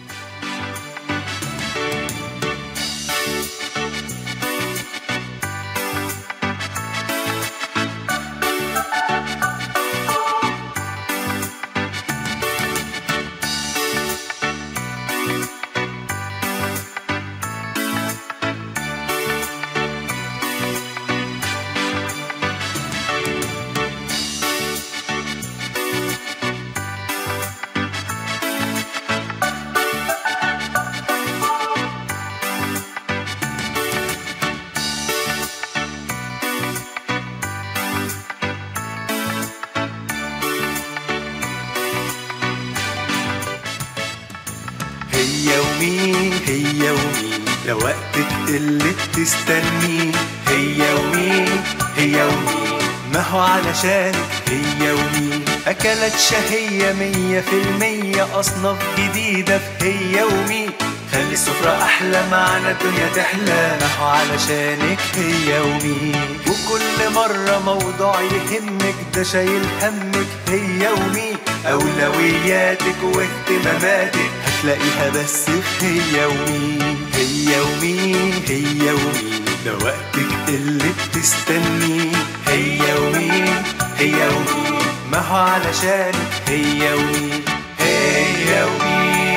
هي ومين هي ومين ده وقتك اللي بتستنيه هي ومين هي ومين ما هو علشانك هي ومين أكلت شهية مية في المية أصناف جديدة في هي ومين خلي السفرة أحلى معنا الدنيا تحلى ما هو علشانك هي ومين وكل مرة موضوع يهمك ده شايل همك هي ومين أولوياتك واهتماماتك هتلاقيها بس في هي ومين هي ومين هي ومين ده وقتك اللي بتستنيه هي ومين هي ومين ما هو علشانك هي ومين هي ومين